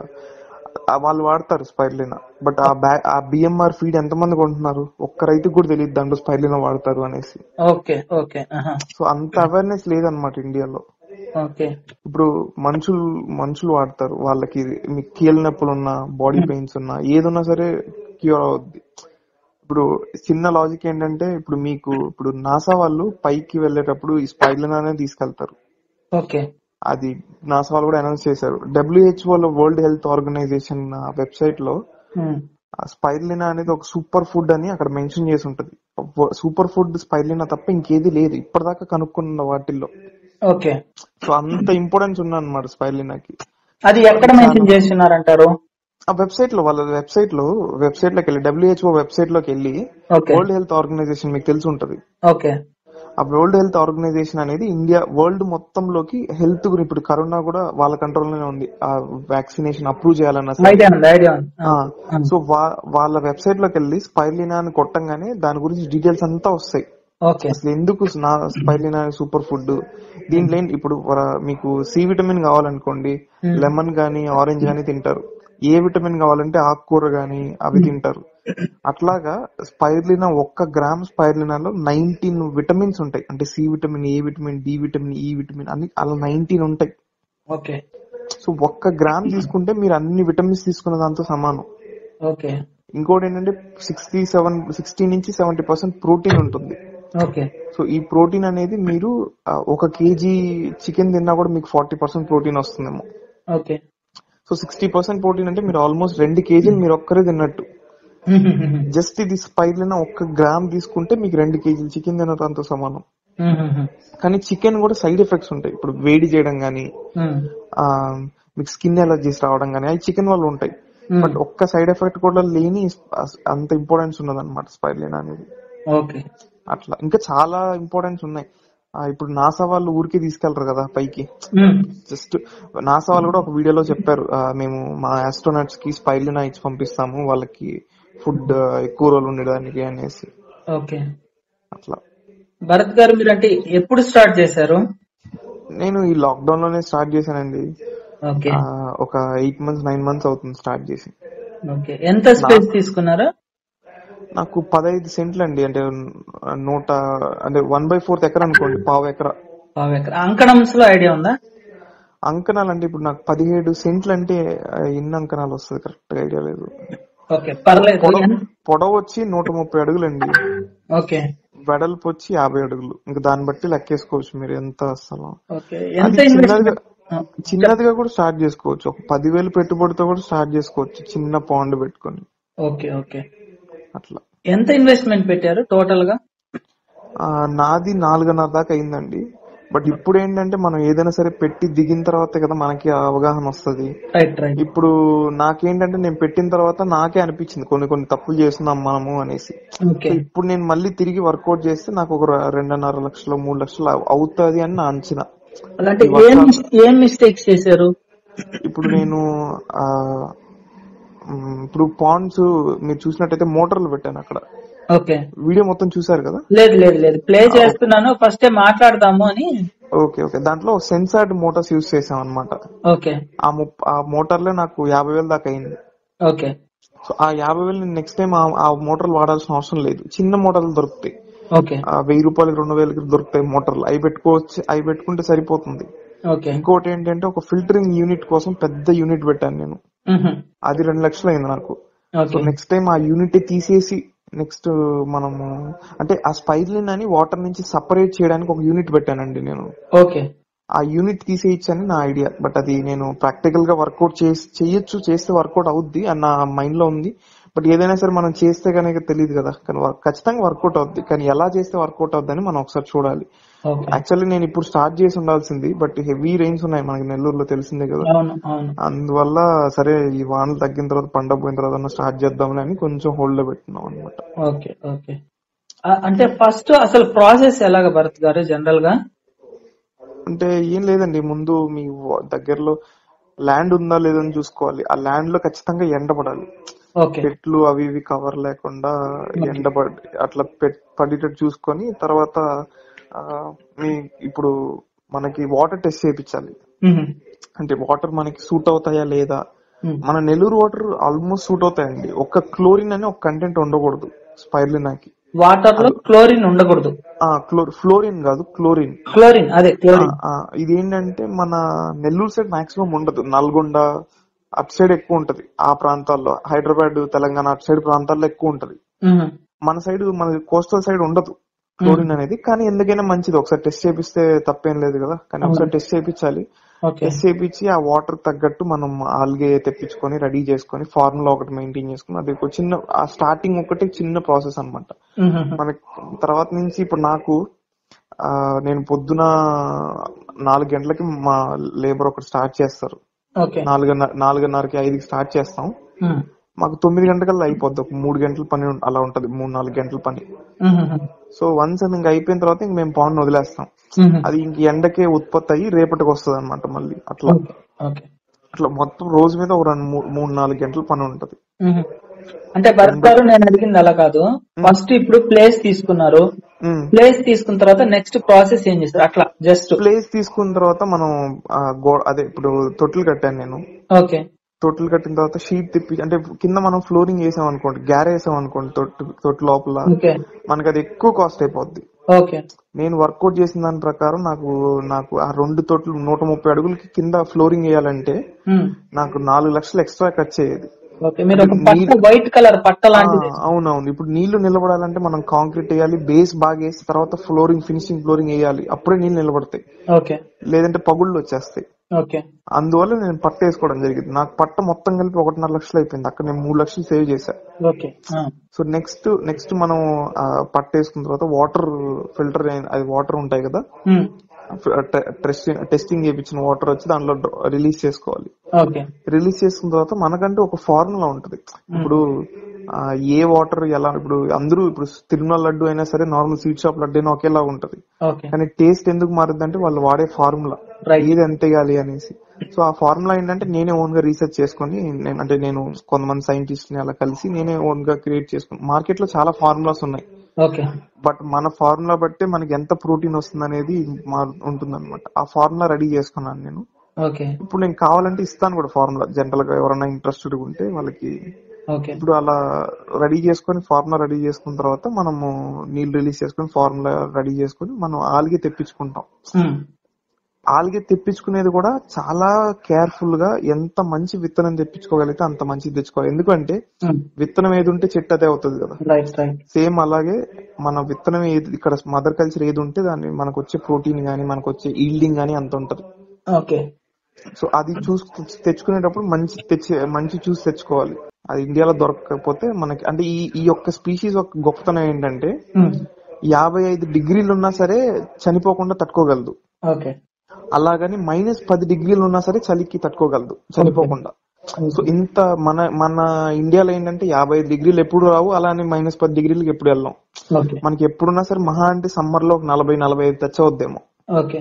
ఆ, వాళ్ళు వాడతారు స్పైర్లినా బట్ ఆ బ్యా ఆ బిఎంఆర్ ఫీడ్ ఎంత మంది కొంటున్నారు ఒక్క రైతుకు కూడా తెలియదు దాంట్లో స్పైర్లినా వాడతారు అనేసి ఓకే ఓకే ఆహా. సో అంత అవేర్నెస్ లేదన్నమాట ఇండియాలో ఓకే ఇప్పుడు మనుషులు మనుషులు వాడతారు వాళ్ళకి మీకు కీళ్ళ నొప్పులు ఉన్నా బాడీ పెయిన్స్ ఉన్నా ఏదున్నా సరే క్యూర్ అవుద్ది ఇప్పుడు చిన్న లాజిక్ ఏంటంటే ఇప్పుడు మీకు ఇప్పుడు నాసా వాళ్ళు పైకి వెళ్ళేటప్పుడు ఈ స్పైర్లిన్ అనేది తీసుకెళ్తారు ఓకే అది నాసా వాళ్ళు కూడా అనౌన్స్ చేశారు W H O world health organization website లో మ్మ్. స్పైర్లినా అనేది ఒక సూపర్ ఫుడ్ అని అక్కడ మెన్షన్ చేసి ఉంటది సూపర్ ఫుడ్ స్పైర్లినా తప్ప ఇంకేది లేదు ఇప్పటిదాకా కనుక్కున్న వాటిల్లో ఓకే సో అంత ఇంపార్టెన్స్ ఉందన్నమాట స్పైర్లినాకి అది ఎక్కడ మెన్షన్ చేస్తున్నారంటారు ఆ వెబ్సైట్ లో వాళ్ళ వెబ్సైట్ లో వెబ్సైట్ లోకి వెళ్ళి డబ్ల్యూహెచ్ఓ వెబ్సైట్ లోకి వెళ్ళి ఓకే వరల్డ్ హెల్త్ ఆర్గనైజేషన్ మీకు తెలిసి ఉంటది ఓకే ఆ వరల్డ్ హెల్త్ ఆర్గనైజేషన్ అనేది ఇండియా వరల్డ్ మొత్తంలోకి హెల్త్ గురించి ఇప్పుడు కరోనా కూడా వాళ్ళ కంట్రోల్ లోనే ఉంది ఆ వ్యాక్సినేషన్ అప్రూవ్ చేయాలన్న సరే. ఐడియా ఉంది ఐడియా ఉంది ఆ, సో వా- వాళ్ళ వెబ్సైట్ లోకి వెళ్ళి స్పైర్లినా అని కొట్టంగానే దాని గురించి డీటెయిల్స్ అంతా వస్తాయి ఓకే అసలు ఎందుకు నా స్పైర్లినా సూపర్ ఫుడ్ దీంట్లో ఏంటి ఇప్పుడు వర- మీకు సి విటమిన్ కావాలనుకోండి Hmm. లెమన్ గానీ ఆరెంజ్ గానీ తింటారు ఏ విటమిన్ కావాలంటే ఆకుకూర గానీ అవి తింటారు అట్లాగా స్పైర్లినా ఒక్క గ్రామ్ స్పైర్లినాలో నైన్టీన్ విటమిన్స్ ఉంటాయి అంటే C vitamin A vitamin D vitamin E vitamin అన్ని అలా నైన్టీన్ ఉంటాయి ఓకే సో ఒక్క గ్రామ్ తీసుకుంటే మీరు అన్ని విటమిన్స్ తీసుకున్న దాంతో సమానం ఓకే ఇంకోటి ఏంటంటే సిక్స్టీ సెవెన్ సిక్స్టీ నుంచి సెవెంటీ పర్సెంట్ ప్రోటీన్ ఉంటుంది ఓకే సో ఈ ప్రోటీన్ అనేది మీరు ఆ, ఒక కేజీ చికెన్ తిన్నా కూడా మీకు ఫార్టీ పర్సెంట్ ప్రోటీన్ వస్తుందేమో okay so sixty percent protein అంటే మీరు ఆల్మోస్ట్ రెండు కేజీలు మీరు ఒక్కరే తిన్నట్టు జస్ట్ ఇది స్పైర్లిన ఒక్క గ్రామ్ తీసుకుంటే మీకు రెండు కేజీలు చికెన్ తినడంతో సమానం కానీ చికెన్ కూడా సైడ్ ఎఫెక్ట్స్ ఉంటాయి ఇప్పుడు వేడి చేయడం గానీ ఆ మీకు స్కిన్ ఎలర్జీస్ రావడం గానీ అవి చికెన్ వల్ల ఉంటాయి బట్ ఒక్క సైడ్ ఎఫెక్ట్ కూడా లేని అస్- అంత ఇంపార్టెన్స్ ఉన్నది అనమాట స్పైర్లిన్ అనేది ఓకే అట్లా ఇంకా చాలా ఇంపార్టెన్స్ ఉన్నాయి ఆ, ఇప్పుడు నాసా వాళ్ళు ఊరికే తీసుకెళ్లరు కదా పైకి జస్ట్ నాసా వాళ్ళు కూడా ఒక వీడియోలో చెప్పారు ఆ, మేము మా ఆస్ట్రోనట్స్ కి స్పైర్లినా ఇచ్చి పంపిస్తాము వాళ్ళకి ఫుడ్ ఎక్కువ రోజులు ఉండడానికి అనేసి ఓకే అట్లా భరత్ గారు మీరు అంటే ఎప్పుడు స్టార్ట్ చేశారు నేను ఈ లాక్డౌన్ లోనే స్టార్ట్ చేశానండి ఓకే ఆ, ఒక ఎయిట్ మంత్స్ నైన్ మంత్స్ అవుతుంది స్టార్ట్ చేసి ఓకే ఎంత స్పేస్ తీసుకున్నారా నాకు పదహైదు సెంట్లు అండి అంటే నూట అంటే వన్ బై ఫోర్త్ ఎకర అనుకోండి పావు ఎకర పావు ఎకరా అంకణంస్ లో ఐడియా ఉందా అంకణాలు అంటే ఇప్పుడు నాకు పదిహేడు సెంట్లు అంటే ఆ, ఎన్ని అంకణాలు వస్తుంది కరెక్ట్ గా ఐడియా లేదు ఓకే పర్లేదు పొడవు ఎన్- పొడవు వచ్చి నూట ముప్పై అడుగులండి ఓకే వెడల్పు వచ్చి యాభై అడుగులు ఇంకా దాన్ని బట్టి లెక్కేసుకోవచ్చు మీరు ఎంత స్థలం ఓకే ఎంత అది చిన్నదిగా ఇన్వెస్ట్మెంట్ చిన్నదిగా కూడా స్టార్ట్ చేసుకోవచ్చు ఒక పదివేలు పెట్టుబడితో కూడా స్టార్ట్ చేసుకోవచ్చు చిన్న పాండ్ పెట్టుకొని ఓకే ఓకే అట్లా ఎంత ఇన్వెస్ట్మెంట్ పెట్టారు టోటల్ గా ఆ, నాది నాలుగున్నర దాకా అయిందండి బట్ ఇప్పుడు ఏంటంటే మనం ఏదైనా సరే పెట్టి దిగిన తర్వాతే కదా మనకి ఆ అవగాహన వస్తది రైట్ రైట్ ఇప్పుడు నాకేంటంటే నేను పెట్టిన తర్వాత నాకే అనిపించింది కొన్ని కొన్ని తప్పులు చేస్తున్నాం మనము అనేసి ఓకే సో ఇప్పుడు నేను మళ్ళీ తిరిగి వర్కౌట్ చేస్తే నాకు ఒక ర- రెండున్నర లక్షలు మూడు లక్షలు అవ్- అవుతాది అని నా అంచనా అలాంటి ఏం మిస్- ఏం మిస్టేక్స్ చేశారు ఇప్పుడు నేను ఆ మ్, ఇప్పుడు పాండ్స్ మీరు చూసినట్టయితే మోటార్లు పెట్టాను అక్కడ ఓకే వీడియో మొత్తం చూసారు కదా లేదు లేదు లేదు ప్లే చేస్తున్నాను ఫస్ట్ మాట్లాడదాము అని ఓకే ఓకే దాంట్లో సెన్సార్డ్ మోటార్స్ యూజ్ చేసాం అనమాట ఓకే ఆ ముప్- ఆ మోటార్లే నాకు యాభై వేలు దాకా అయింది ఓకే సో ఆ యాభై వేలు నేను నెక్స్ట్ టైం ఆ మోటార్లు వాడాల్సిన అవసరం లేదు చిన్న మోటార్లు దొరుకుతాయి ఓకే ఆ వెయ్యి రూపాయలకి రెండు వేలకి దొరుకుతాయి మోటార్లు అవి పెట్టుకోవచ్చు అవి పెట్టుకుంటే సరిపోతుంది ఓకే ఇంకోటి ఏంటంటే ఒక ఫిల్టరింగ్ యూనిట్ కోసం పెద్ద యూనిట్ పెట్టాను నేను మ్హూ. అది రెండు లక్షలు అయింది నాకు సో ఓకే నెక్స్ట్ టైం ఆ యూనిట్ తీసేసి నెక్స్ట్ మనము అంటే ఆ స్పైర్లిన్ అని వాటర్ నుంచి సపరేట్ చేయడానికి ఒక యూనిట్ పెట్టానండి నేను ఓకే ఆ యూనిట్ తీసేయచ్చని నా ఐడియా బట్ అది నేను ప్రాక్టికల్ గా వర్కౌట్ చేసి చేయొచ్చు చేస్తే వర్కౌట్ అవుద్ది అని నా మైండ్ లో ఉంది బట్ ఏదైనా సరే మనం చేస్తే కనుక తెలియదు కదా కానీ వర్క్- ఖచ్చితంగా వర్కౌట్ అవుద్ది కానీ ఎలా చేస్తే వర్కౌట్ అవుద్ది అని మనం ఒకసారి చూడాలి ఓకే యాక్చువల్లీ నేను ఇప్పుడు స్టార్ట్ చేసి ఉండాల్సింది బట్ హెవీ రెయిన్స్ ఉన్నాయి మనకి నెల్లూరులో తెలిసిందే కదా అవును అవును అందువల్ల సరే ఈ వానలు తగ్గిన తర్వాత పండగ పోయిన తర్వాత స్టార్ట్ చేద్దాంలే అని కొంచెం హోల్డ్ లో పెట్టినాం అనమాట ఓకే ఓకే ఆ, అంటే ఫస్ట్ అసలు ప్రాసెస్ ఎలాగ భరత్ గారు జనరల్ గా అంటే ఏం లేదండి ముందు మీ వ- దగ్గరలో ల్యాండ్ ఉందా లేదని చూసుకోవాలి ఆ ల్యాండ్ లో ఖచ్చితంగా ఎండపడాలి ఓకే చెట్లు అవి ఇవి కవర్ లేకుండా ఎండబడి అట్లా పెట్ పడేటట్టు చూసుకొని తర్వాత ఆ, మీ ఇప్పుడు మనకి వాటర్ టెస్ట్ చేయించాలి మ్హూ. అంటే వాటర్ మనకి సూట్ అవుతాయా లేదా మ్. మన నెల్లూరు వాటర్ ఆల్మోస్ట్ సూట్ అవుతాయండి ఒక్క క్లోరిన్ అని ఒక కంటెంట్ ఉండకూడదు స్పైర్లినాకి వాటర్ లో క్లోరిన్ ఉండకూడదు ఆ క్లోర్ ఫ్లోరిన్ కాదు క్లోరిన్ క్లోరిన్ అదే క్లోరిన్ ఆ, ఇది ఏంటంటే మన నెల్లూరు సైడ్ మాక్సిమం ఉండదు నల్గొండ అటు సైడ్ ఎక్కువ ఉంటది ఆ ప్రాంతాల్లో హైదరాబాద్ తెలంగాణ అటు సైడ్ ప్రాంతాల్లో ఎక్కువ ఉంటది మ్హూ. మన సైడ్ మన కోస్టల్ సైడ్ ఉండదు క్లోరిన్ అనేది కానీ ఎందుకైనా మంచిది ఒకసారి టెస్ట్ చేపిస్తే తప్పేం లేదు కదా కానీ ఒకసారి టెస్ట్ చేయించాలి ఓకే టెస్ట్ చేయించి ఆ వాటర్ తగ్గట్టు మనం ఆల్గే తెప్పించుకొని రెడీ చేసుకొని ఫార్ములా ఒకటి మెయింటైన్ చేసుకుని అది ఒక చిన్న ఆ స్టార్టింగ్ ఒకటి చిన్న ప్రాసెస్ అన్నమాట మ్హూ. మనకి తర్వాత నుంచి ఇప్పుడు నాకు ఆ నేను పొద్దున నాలుగు గంటలకి మా లేబర్ ఒకటి స్టార్ట్ చేస్తారు ఓకే నాలుగున్నర నాలుగున్నరకి ఐదుకి స్టార్ట్ చేస్తాం మ్. మాకు తొమ్మిది గంటలకల్లా అయిపోద్ది ఒక మూడు గంటల పని ఉం- అలా ఉంటది మూడు నాలుగు గంటల పని మ్హూ. సో వన్స్ అది ఇంకా అయిపోయిన తర్వాత ఇంక మేము పాండ్ వదిలేస్తాం మ్హూ. అది ఇంక ఎండకే ఉత్పత్తి అయ్యి రేపటికి వస్తుంది అనమాట మళ్ళీ అట్లా ఓకే ఓకే అట్లా మొత్తం రోజు మీద ఒక రెండు మూ- మూడు నాలుగు గంటల పని ఉంటది మ్హూ. అంటే భరత్ గారు నేను అడిగింది అలా కాదు ఫస్ట్ ఇప్పుడు ప్లేస్ తీసుకున్నారు ప్లేస్ తీసుకున్న తర్వాత నెక్స్ట్ ప్రాసెస్ ఏం చేస్తారు అట్లా జస్ట్ ప్లేస్ తీసుకున్న తర్వాత మనం ఆ, గో అదే ఇప్పుడు తొట్లు కట్టాను నేను ఓకే తొట్లు కట్టిన తర్వాత షీట్ తిప్పి అంటే కింద మనం ఫ్లోరింగ్ వేసాం అనుకోండి గ్యార్ వేసాం అనుకోండి తొట్టు తొట్టు లోపల ఓకే మనకి అది ఎక్కువ కాస్ట్ అయిపోద్ది ఓకే నేను వర్కౌట్ చేసిన దాని ప్రకారం నాకు నాకు ఆ రెండు తొట్లు నూట ముప్పై అడుగులకి కింద ఫ్లోరింగ్ వేయాలంటే మ్మ్. నాకు నాలుగు లక్షలు ఎక్స్ట్రా ఖర్చు అయ్యేది ఓకే మీరు ఒక పట్ట వైట్ కలర్ పట్ట లాంటిది ఆ, అవునవును ఇప్పుడు నీళ్లు నిలబడాలంటే మనం కాంక్రీట్ వేయాలి బేస్ బాగా వేసి తర్వాత ఫ్లోరింగ్ ఫినిషింగ్ ఫ్లోరింగ్ వేయాలి అప్పుడే నీళ్లు నిలబడతాయి ఓకే లేదంటే పగుళ్ళు వచ్చేస్తాయి ఓకే అందువల్ల నేను పట్ట వేసుకోవడం జరిగింది నాకు పట్ట మొత్తం కలిపి ఒకటిన్నర లక్షలు అయిపోయింది అక్కడ నేను మూడు లక్షలు సేవ్ చేశా ఓకే ఆ. సో నెక్స్ట్ నెక్స్ట్ మనం ఆ, పట్ట వేసుకున్న తర్వాత వాటర్ ఫిల్టర్ అది వాటర్ ఉంటాయి కదా మ్మ్. టెస్టింగ్ చేయించిన వాటర్ వచ్చి దాంట్లో రిలీజ్ చేసుకోవాలి ఓకే రిలీజ్ చేసుకున్న తర్వాత మనకంటే ఒక ఫార్ములా ఉంటది ఇప్పుడు ఆ, ఏ వాటర్ ఎలా ఇప్పుడు అందరూ ఇప్పుడు తిరుమల లడ్డు అయినా సరే నార్మల్ స్వీట్ షాప్ లడ్డు అయినా ఒకేలా ఉంటది ఓకే కానీ టేస్ట్ ఎందుకు మారుద్ది అంటే వాళ్ళు వాడే ఫార్ములా Right. ఏది ఎంత వేయాలి అనేసి సో ఆ ఫార్ములా ఏంటంటే నేనే ఓన్ గా రీసెర్చ్ చేసుకొని నేను అంటే నేను కొంతమంది సైంటిస్ట్ ని అలా కలిసి నేనే ఓన్ గా క్రియేట్ చేసుకున్నాను మార్కెట్ లో చాలా ఫార్ములాస్ ఉన్నాయి ఓకే బట్ మన ఫార్ములా బట్టే మనకి ఎంత ప్రోటీన్ వస్తుంది అనేది ఉంటుంది అనమాట ఆ ఫార్ములా రెడీ చేసుకున్నాను నేను ఓకే ఇప్పుడు నేను కావాలంటే ఇస్తాను కూడా ఫార్ములా జనరల్ గా ఎవరైనా ఇంట్రెస్టెడ్ ఉంటే వాళ్ళకి ఓకే ఇప్పుడు అలా రెడీ చేసుకొని ఫార్ములా రెడీ చేసుకున్న తర్వాత మనము నీళ్ళు రిలీజ్ చేసుకొని ఫార్ములా రెడీ చేసుకొని మనం ఆల్గే తెప్పించుకుంటాం మ్మ్. ఆల్గే తెప్పించుకునేది కూడా చాలా కేర్ఫుల్ గా ఎంత మంచి విత్తనం తెప్పించుకోగలిగితే అంత మంచిది తెచ్చుకోవాలి ఎందుకంటే విత్తనం ఏది ఉంటే చెట్టు అదే అవుతుంది కదా రైట్ రైట్ సేమ్ అలాగే మన విత్తనం ఏది ఇక్కడ మదర్ కల్చర్ ఏది ఉంటే దాన్ని మనకు వచ్చే ప్రోటీన్ గానీ మనకు వచ్చే ఈల్డింగ్ గానీ అంత ఉంటది ఓకే సో అది చూసి తెచ్చుకునేటప్పుడు మంచి తెచ్చి మంచి చూసి తెచ్చుకోవాలి అది ఇండియాలో దొరకకపోతే మనకి అంటే ఈ ఈ యొక్క స్పీషీస్ ఒక గొప్పతనం ఏంటంటే యాభై ఐదు డిగ్రీలు ఉన్నా సరే చనిపోకుండా తట్టుకోగలదు ఓకే అలాగని మైనస్ పది డిగ్రీలు ఉన్నా సరే చలికి తట్టుకోగలదు చనిపోకుండా సో ఇంత మన మన ఇండియాలో ఏంటంటే యాభై ఐదు డిగ్రీలు ఎప్పుడు రావు అలానే మైనస్ పది డిగ్రీలకు ఎప్పుడు వెళ్ళాం ఓకే మనకి ఎప్పుడున్నా సరే మహా అంటే సమ్మర్ లో ఒక నలభై నలభై ఐదు తెచ్చవద్దేమో ఓకే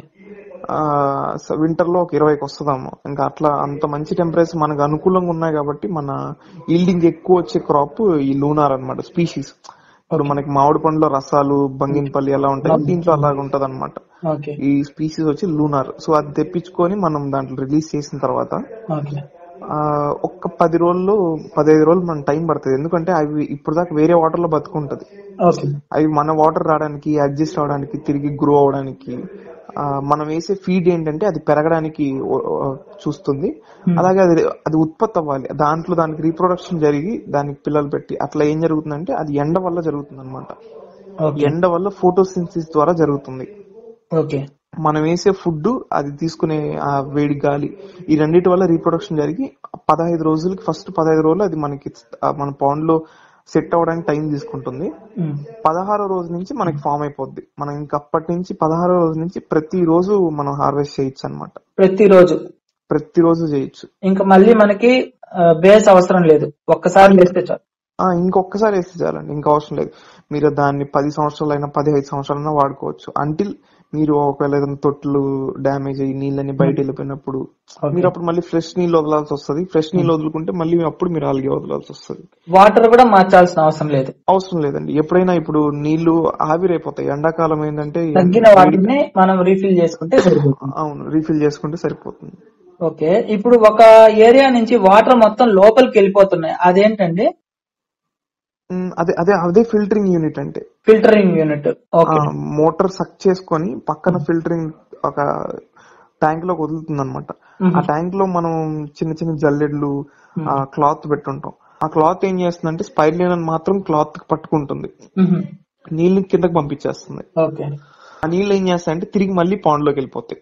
వింటర్ లో ఒక ఇరవైకి వస్తుందాము ఇంకా అట్లా అంత మంచి టెంపరేచర్ మనకు అనుకూలంగా ఉన్నాయి కాబట్టి మన ఈల్డింగ్ ఎక్కువ వచ్చే క్రాప్ ఈ లూనార్ అన్నమాట స్పీషీస్ ఇప్పుడు మనకి మామిడి పండ్లో రసాలు బంగినపల్లి ఎలా ఉంటాయి దీంట్లో అలాగ ఉంటది అనమాట ఓకే ఈ స్పీసీస్ వచ్చి లూనార్ సో అది తెప్పించుకొని మనం దాంట్లో రిలీజ్ చేసిన తర్వాత ఓకే ఆ ఒక్క పది రోజులు పదిహేను రోజులు మన టైం పడుతుంది ఎందుకంటే అవి ఇప్పుడు దాకా వేరే వాటర్ లో బతుకుంటది ఓకే అవి మన వాటర్ రావడానికి అడ్జస్ట్ అవడానికి తిరిగి గ్రో అవడానికి ఆ, మనం వేసే ఫీడ్ ఏంటంటే అది పెరగడానికి ఓ- ఓ చూస్తుంది అలాగే అది అది ఉత్పత్తి అవ్వాలి దాంట్లో దానికి రీప్రొడక్షన్ జరిగి దానికి పిల్లలు పెట్టి అట్లా ఏం జరుగుతుందంటే అది ఎండ వల్ల జరుగుతుంది అనమాట ఓకే ఎండ వల్ల ఫోటోసింథసిస్ ద్వారా జరుగుతుంది ఓకే మనం వేసే ఫుడ్ అది తీసుకునే ఆ వేడి గాలి ఈ రెండింటి వల్ల రీప్రొడక్షన్ జరిగి పదహైదు రోజులకి ఫస్ట్ పదహైదు రోజులు అది మనకి ఆ మన పౌండ్ లో సెట్ అవ్వడానికి టైం తీసుకుంటుంది పదహారో రోజు నుంచి మనకి ఫామ్ అయిపోద్ది మనం ఇంకా అప్పటి నుంచి పదహారో రోజు నుంచి ప్రతి రోజు మనం హార్వెస్ట్ చేయొచ్చు అన్నమాట ప్రతిరోజు ప్రతి రోజు చేయొచ్చు ఇంకా మళ్ళీ మనకి బేస్ అవసరం లేదు ఒక్కసారి వేస్తే చాలు ఆ ఇంకొకసారి వేస్తే చాలండి ఇంకా అవసరం లేదు మీరు దాన్ని పది సంవత్సరాలైనా పదిహేను సంవత్సరాలైనా వాడుకోవచ్చు అంటిల్ మీరు ఒకవేళ ఏదైనా తొట్లు డ్యామేజ్ అయ్యి నీళ్ళని బయట వెళ్ళిపోయినప్పుడు మీరు అప్పుడు మళ్ళీ ఫ్రెష్ నీళ్ళు వదలాల్సి వస్తుంది ఫ్రెష్ నీళ్ళు వదులుకుంటే మళ్ళీ అప్పుడు మీరు ఆల్గే వదలాల్సి వస్తుంది వాటర్ కూడా మార్చాల్సిన అవసరం లేదు అవసరం లేదండి ఎప్పుడైనా ఇప్పుడు నీళ్లు ఆవిరైపోతాయి ఎండాకాలం ఏంటంటే తగ్గిన వాటిని మనం రీఫిల్ చేసుకుంటే సరిపోతుంది అవును రీఫిల్ చేసుకుంటే సరిపోతుంది ఓకే ఇప్పుడు ఒక ఏరియా నుంచి వాటర్ మొత్తం లోపలికి వెళ్ళిపోతున్నాయి అదేంటండి ఉమ్, అదే అదే అదే ఫిల్టరింగ్ యూనిట్ అంటే filtering unit okay motor suck చేసుకొని పక్కన ఫిల్టరింగ్ ఒక ట్యాంక్ లోకి వదులుతుంది అనమాట ఆ ట్యాంక్ లో మనం చిన్న చిన్న జల్లెడ్లు ఆ క్లాత్ పెట్టుంటాం ఆ క్లాత్ ఏం చేస్తుందంటే స్పైర్లిన్ మాత్రం క్లాత్ పట్టుకుంటుంది నీళ్ళని కిందకి పంపించేస్తుంది ఓకే ఆ నీళ్ళు ఏం చేస్తాయంటే తిరిగి మళ్ళీ పాండ్ లోకి వెళ్ళిపోతాయి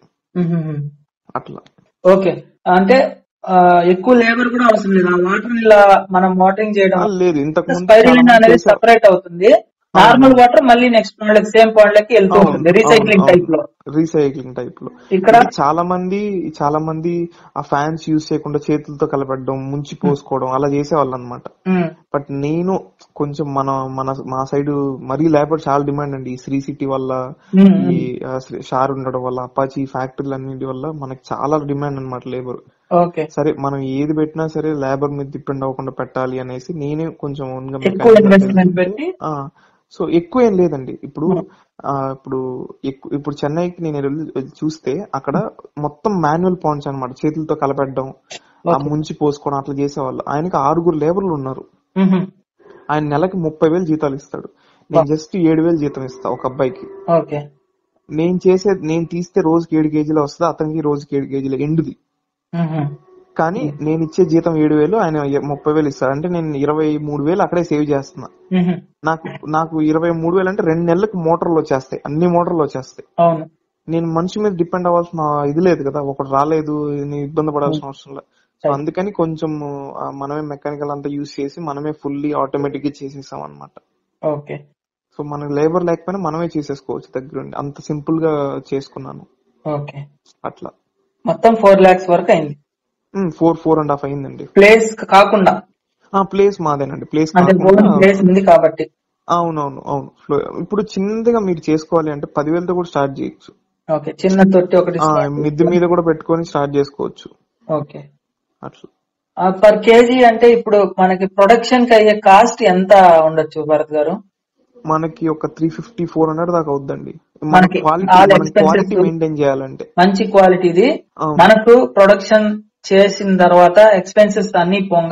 అట్లా ఓకే అంటే ఆ, ఎక్కువ లేబర్ కూడా అవసరం లేదు ఆ వాటర్ ఇలా మనం వాటరింగ్ చేయడం ఆ, లేదు ఇంతకు ముందు స్పైరులిన్ అనేది సెపరేట్ అవుతుంది నార్మల్ వాటర్ మళ్ళీ నెక్స్ట్ పాయింట్ సేమ్ పాయింట్ లకి వెళ్తూ ఉంటుంది రీసైక్లింగ్ టైప్ లో రీసైక్లింగ్ టైప్ లో ఇక్కడ ఇది చాలా మంది చాలా మంది ఆ ఫ్యాన్స్ యూజ్ చేయకుండా చేతులతో కలపెట్టడం ముంచి పోసుకోవడం అలా చేసేవాళ్ళు అనమాట ఉమ్, బట్ నేను కొంచెం మన మన మా సైడ్ మరీ లేబర్ చాలా డిమాండ్ అండి ఈ శ్రీ సిటీ వల్ల ఉమ్, ఈ ఆ, శ్రీ- షార్ ఉండడం వల్ల అపాచి ఫ్యాక్టరీలు అన్నింటి వల్ల మనకి చాలా డిమాండ్ అన్నమాట లేబర్ ఓకే సరే మనం ఏది పెట్టినా సరే లేబర్ మీద డిపెండ్ అవ్వకుండా పెట్టాలి అనేసి నేనే కొంచెం own గా ఎక్కువ mechanical ఇన్వెస్ట్మెంట్ పెట్టి ఆ సో ఎక్కువ ఏం లేదండి ఇప్పుడు ఆ ఇప్పుడు ఎక్కు- ఇప్పుడు చెన్నైకి నేను వెళ్ళి చూస్తే అక్కడ మొత్తం మాన్యువల్ పాయింట్స్ అన్నమాట చేతులతో కలపెట్టడం ఆ ముంచి పోసుకోవడం అట్లా చేసేవాళ్ళు ఆయనకి ఆరుగురు లేబర్లు ఉన్నారు ఉహు, ఆయన నెలకి ముప్పై వేలు జీతాలు ఇస్తాడు నేను జస్ట్ ఏడు వేలు జీతం ఇస్తా ఒక అబ్బాయికి ఓకే నేను చేసే నేను తీస్తే రోజుకి ఏడు కేజీలు వస్తుంది అతనికి రోజుకి ఏడు కేజీలు ఎండుది ఉహు, కానీ నేను ఇచ్చే జీతం ఏడు వేలు ఆయన ఎ- ముప్పై వేలు ఇస్తాడు అంటే నేను ఇరవై మూడు వేలు అక్కడే సేవ్ చేస్తున్నా ఉహు, నాకు నాకు ఇరవై మూడు వేలు అంటే రెండు నెలలకు మోటార్లు వచ్చేస్తాయి అన్ని మోటార్లు వచ్చేస్తాయి అవును నేను మనిషి మీద డిపెండ్ అవ్వాల్సిన ఇది లేదు కదా ఒకటి రాలేదు నేను ఇబ్బంది పడాల్సిన అవసరం లేదు సో అందుకని కొంచెం ఆ, మనమే మెకానికల్ అంతా యూజ్ చేసి మనమే ఫుల్లీ ఆటోమేటిక్ గా చేసేసాం అనమాట ఓకే సో మనకు లేబర్ లేకపోయినా మనమే చేసేసుకోవచ్చు దగ్గరుండి అంత సింపుల్ గా చేసుకున్నాను ఓకే అట్లా మొత్తం ఫోర్ లాక్స్ వరకు అయింది ఫోర్ ఫోర్ అండ్ హాఫ్ అయిందండి ప్లేస్ కాకుండా ఆ ప్లేస్ మాదేనండి ప్లేస్ అంటే కాకుండా ప్లేస్ ఉంది కాబట్టి అవునవును అవును Flow- ఇప్పుడు చిన్నదిగా మీరు చేసుకోవాలి అంటే పదివేలతో కూడా స్టార్ట్ చేయొచ్చు ఓకే చిన్న తొట్టి ఒకటి ఆ, start మిద్దె మీద కూడా పెట్టుకొని స్టార్ట్ చేసుకోవచ్చు ఓకే అట్లా పర్ కేజీ అంటే ఇప్పుడు మనకి ప్రొడక్షన్ కి అయ్యే కాస్ట్ ఎంత ఉండొచ్చు భరత్ గారు మనకి ఒక త్రీ ఫిఫ్టీ ఫోర్ హండ్రెడ్ దాకా అవుద్దండి మన మనకి క్వాలిటీ all మన expenses- క్వాలిటీ మెయింటైన్ చేయాలంటే మంచి క్వాలిటీది అవును. మనకు ప్రొడక్షన్ చేసిన తర్వాత ఎక్స్పెన్సెస్ అన్ని పోగా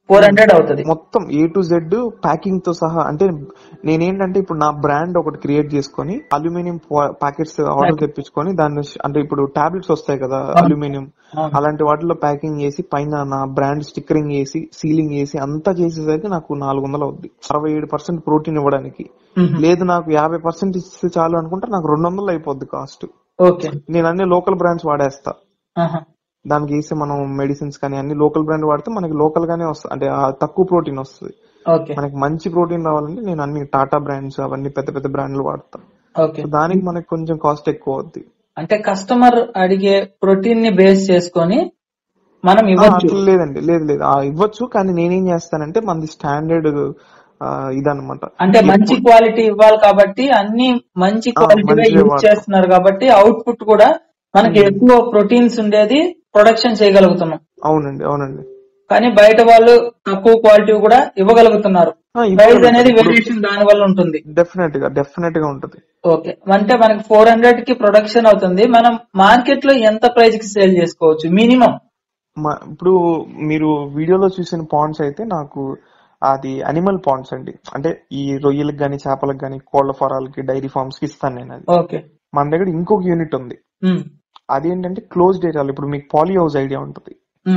ఫోర్ హండ్రెడ్ అవుతుంది మొత్తం ఏ టు జెడ్ ప్యాకింగ్ తో సహా అంటే నేనేంటంటే ఇప్పుడు నా బ్రాండ్ ఒకటి క్రియేట్ చేసుకొని అల్యూమినియం ప్యాకెట్స్ ఆర్డర్ తెప్పించుకొని దాన్ని అంటే ఇప్పుడు టాబ్లెట్స్ వస్తాయి కదా అల్యూమినియం అవును. అలాంటి వాటిలో ప్యాకింగ్ చేసి పైన నా బ్రాండ్ స్టిక్కరింగ్ చేసి సీలింగ్ చేసి అంతా చేసేసరికి నాకు నాలుగు వందలు అవుద్ది అరవై ఏడు పర్సెంట్ ప్రోటీన్ ఇవ్వడానికి మ్మ్. లేదు నాకు యాభై పర్సెంట్ ఇస్తే చాలు అనుకుంటే నాకు రెండు వందలు అయిపోద్ది కాస్ట్ ఓకే నేను అన్ని లోకల్ బ్రాండ్స్ వాడేస్తా ఆహా. దానికి వేసి మనం మెడిసిన్స్ కానీ అన్ని లోకల్ బ్రాండ్ వాడితే మనకి లోకల్ గానే వస్తుంది అంటే ఆ తక్కువ ప్రోటీన్ వస్తుంది ఓకే మనకి మంచి ప్రోటీన్ రావాలంటే నేను అన్ని టాటా బ్రాండ్స్ అవన్నీ పెద్ద పెద్ద బ్రాండ్లు వాడతా ఓకే సో దానికి మనకి కొంచెం కాస్ట్ ఎక్కువ అవుద్ది అంటే కస్టమర్ అడిగే ప్రోటీన్ ని బేస్ చేసుకొని మనం ఆ, ఇవ్వచ్చు అట్లా లేదండి లేదు లేదు ఆ, ఇవ్వచ్చు కానీ నేనేం చేస్తానంటే మనది స్టాండర్డ్ ఇదన్నమాట అంటే మంచి క్వాలిటీ ఇవ్వాలి కాబట్టి అన్ని మంచి ఆ, క్వాలిటీ మంచివే యూజ్ వాడతాం. చేస్తున్నారు కాబట్టి అవుట్పుట్ కూడా మనకి ఎక్కువ ప్రోటీన్స్ ఉండేది ప్రొడక్షన్ చేయగలుగుతున్నాం అవునండి అవునండి కానీ బయట వాళ్ళు తక్కువ క్వాలిటీ కూడా ఇవ్వగలుగుతున్నారు ఆ, ప్రైస్ ఇవ్వగలుగుతారు. అనేది ఇప్పుడు- వేరియేషన్ దాని వల్ల ఉంటుంది డెఫినెట్ గా డెఫినెట్ గా ఉంటది ఓకే అంటే మనకి ఫోర్ హండ్రెడ్ కి ప్రొడక్షన్ అవుతుంది మనం మార్కెట్ లో ఎంత ప్రైస్ కి సేల్ చేసుకోవచ్చు మినిమం మా- ఇప్పుడు మీరు వీడియోలో చూసిన పాండ్స్ అయితే నాకు అది అనిమల్ పాండ్స్ అండి అంటే ఈ రొయ్యలకు గాని చేపలకు గాని కోళ్ల ఫారాలకి డైరీ ఫార్మ్స్ కి ఇస్తాను నేను అది ఓకే మన దగ్గర ఇంకొక యూనిట్ ఉంది అదేంటంటే క్లోజ్డ్ ఏరియాలో ఇప్పుడు మీకు పాలీ హౌస్ ఐడియా ఉంటుంది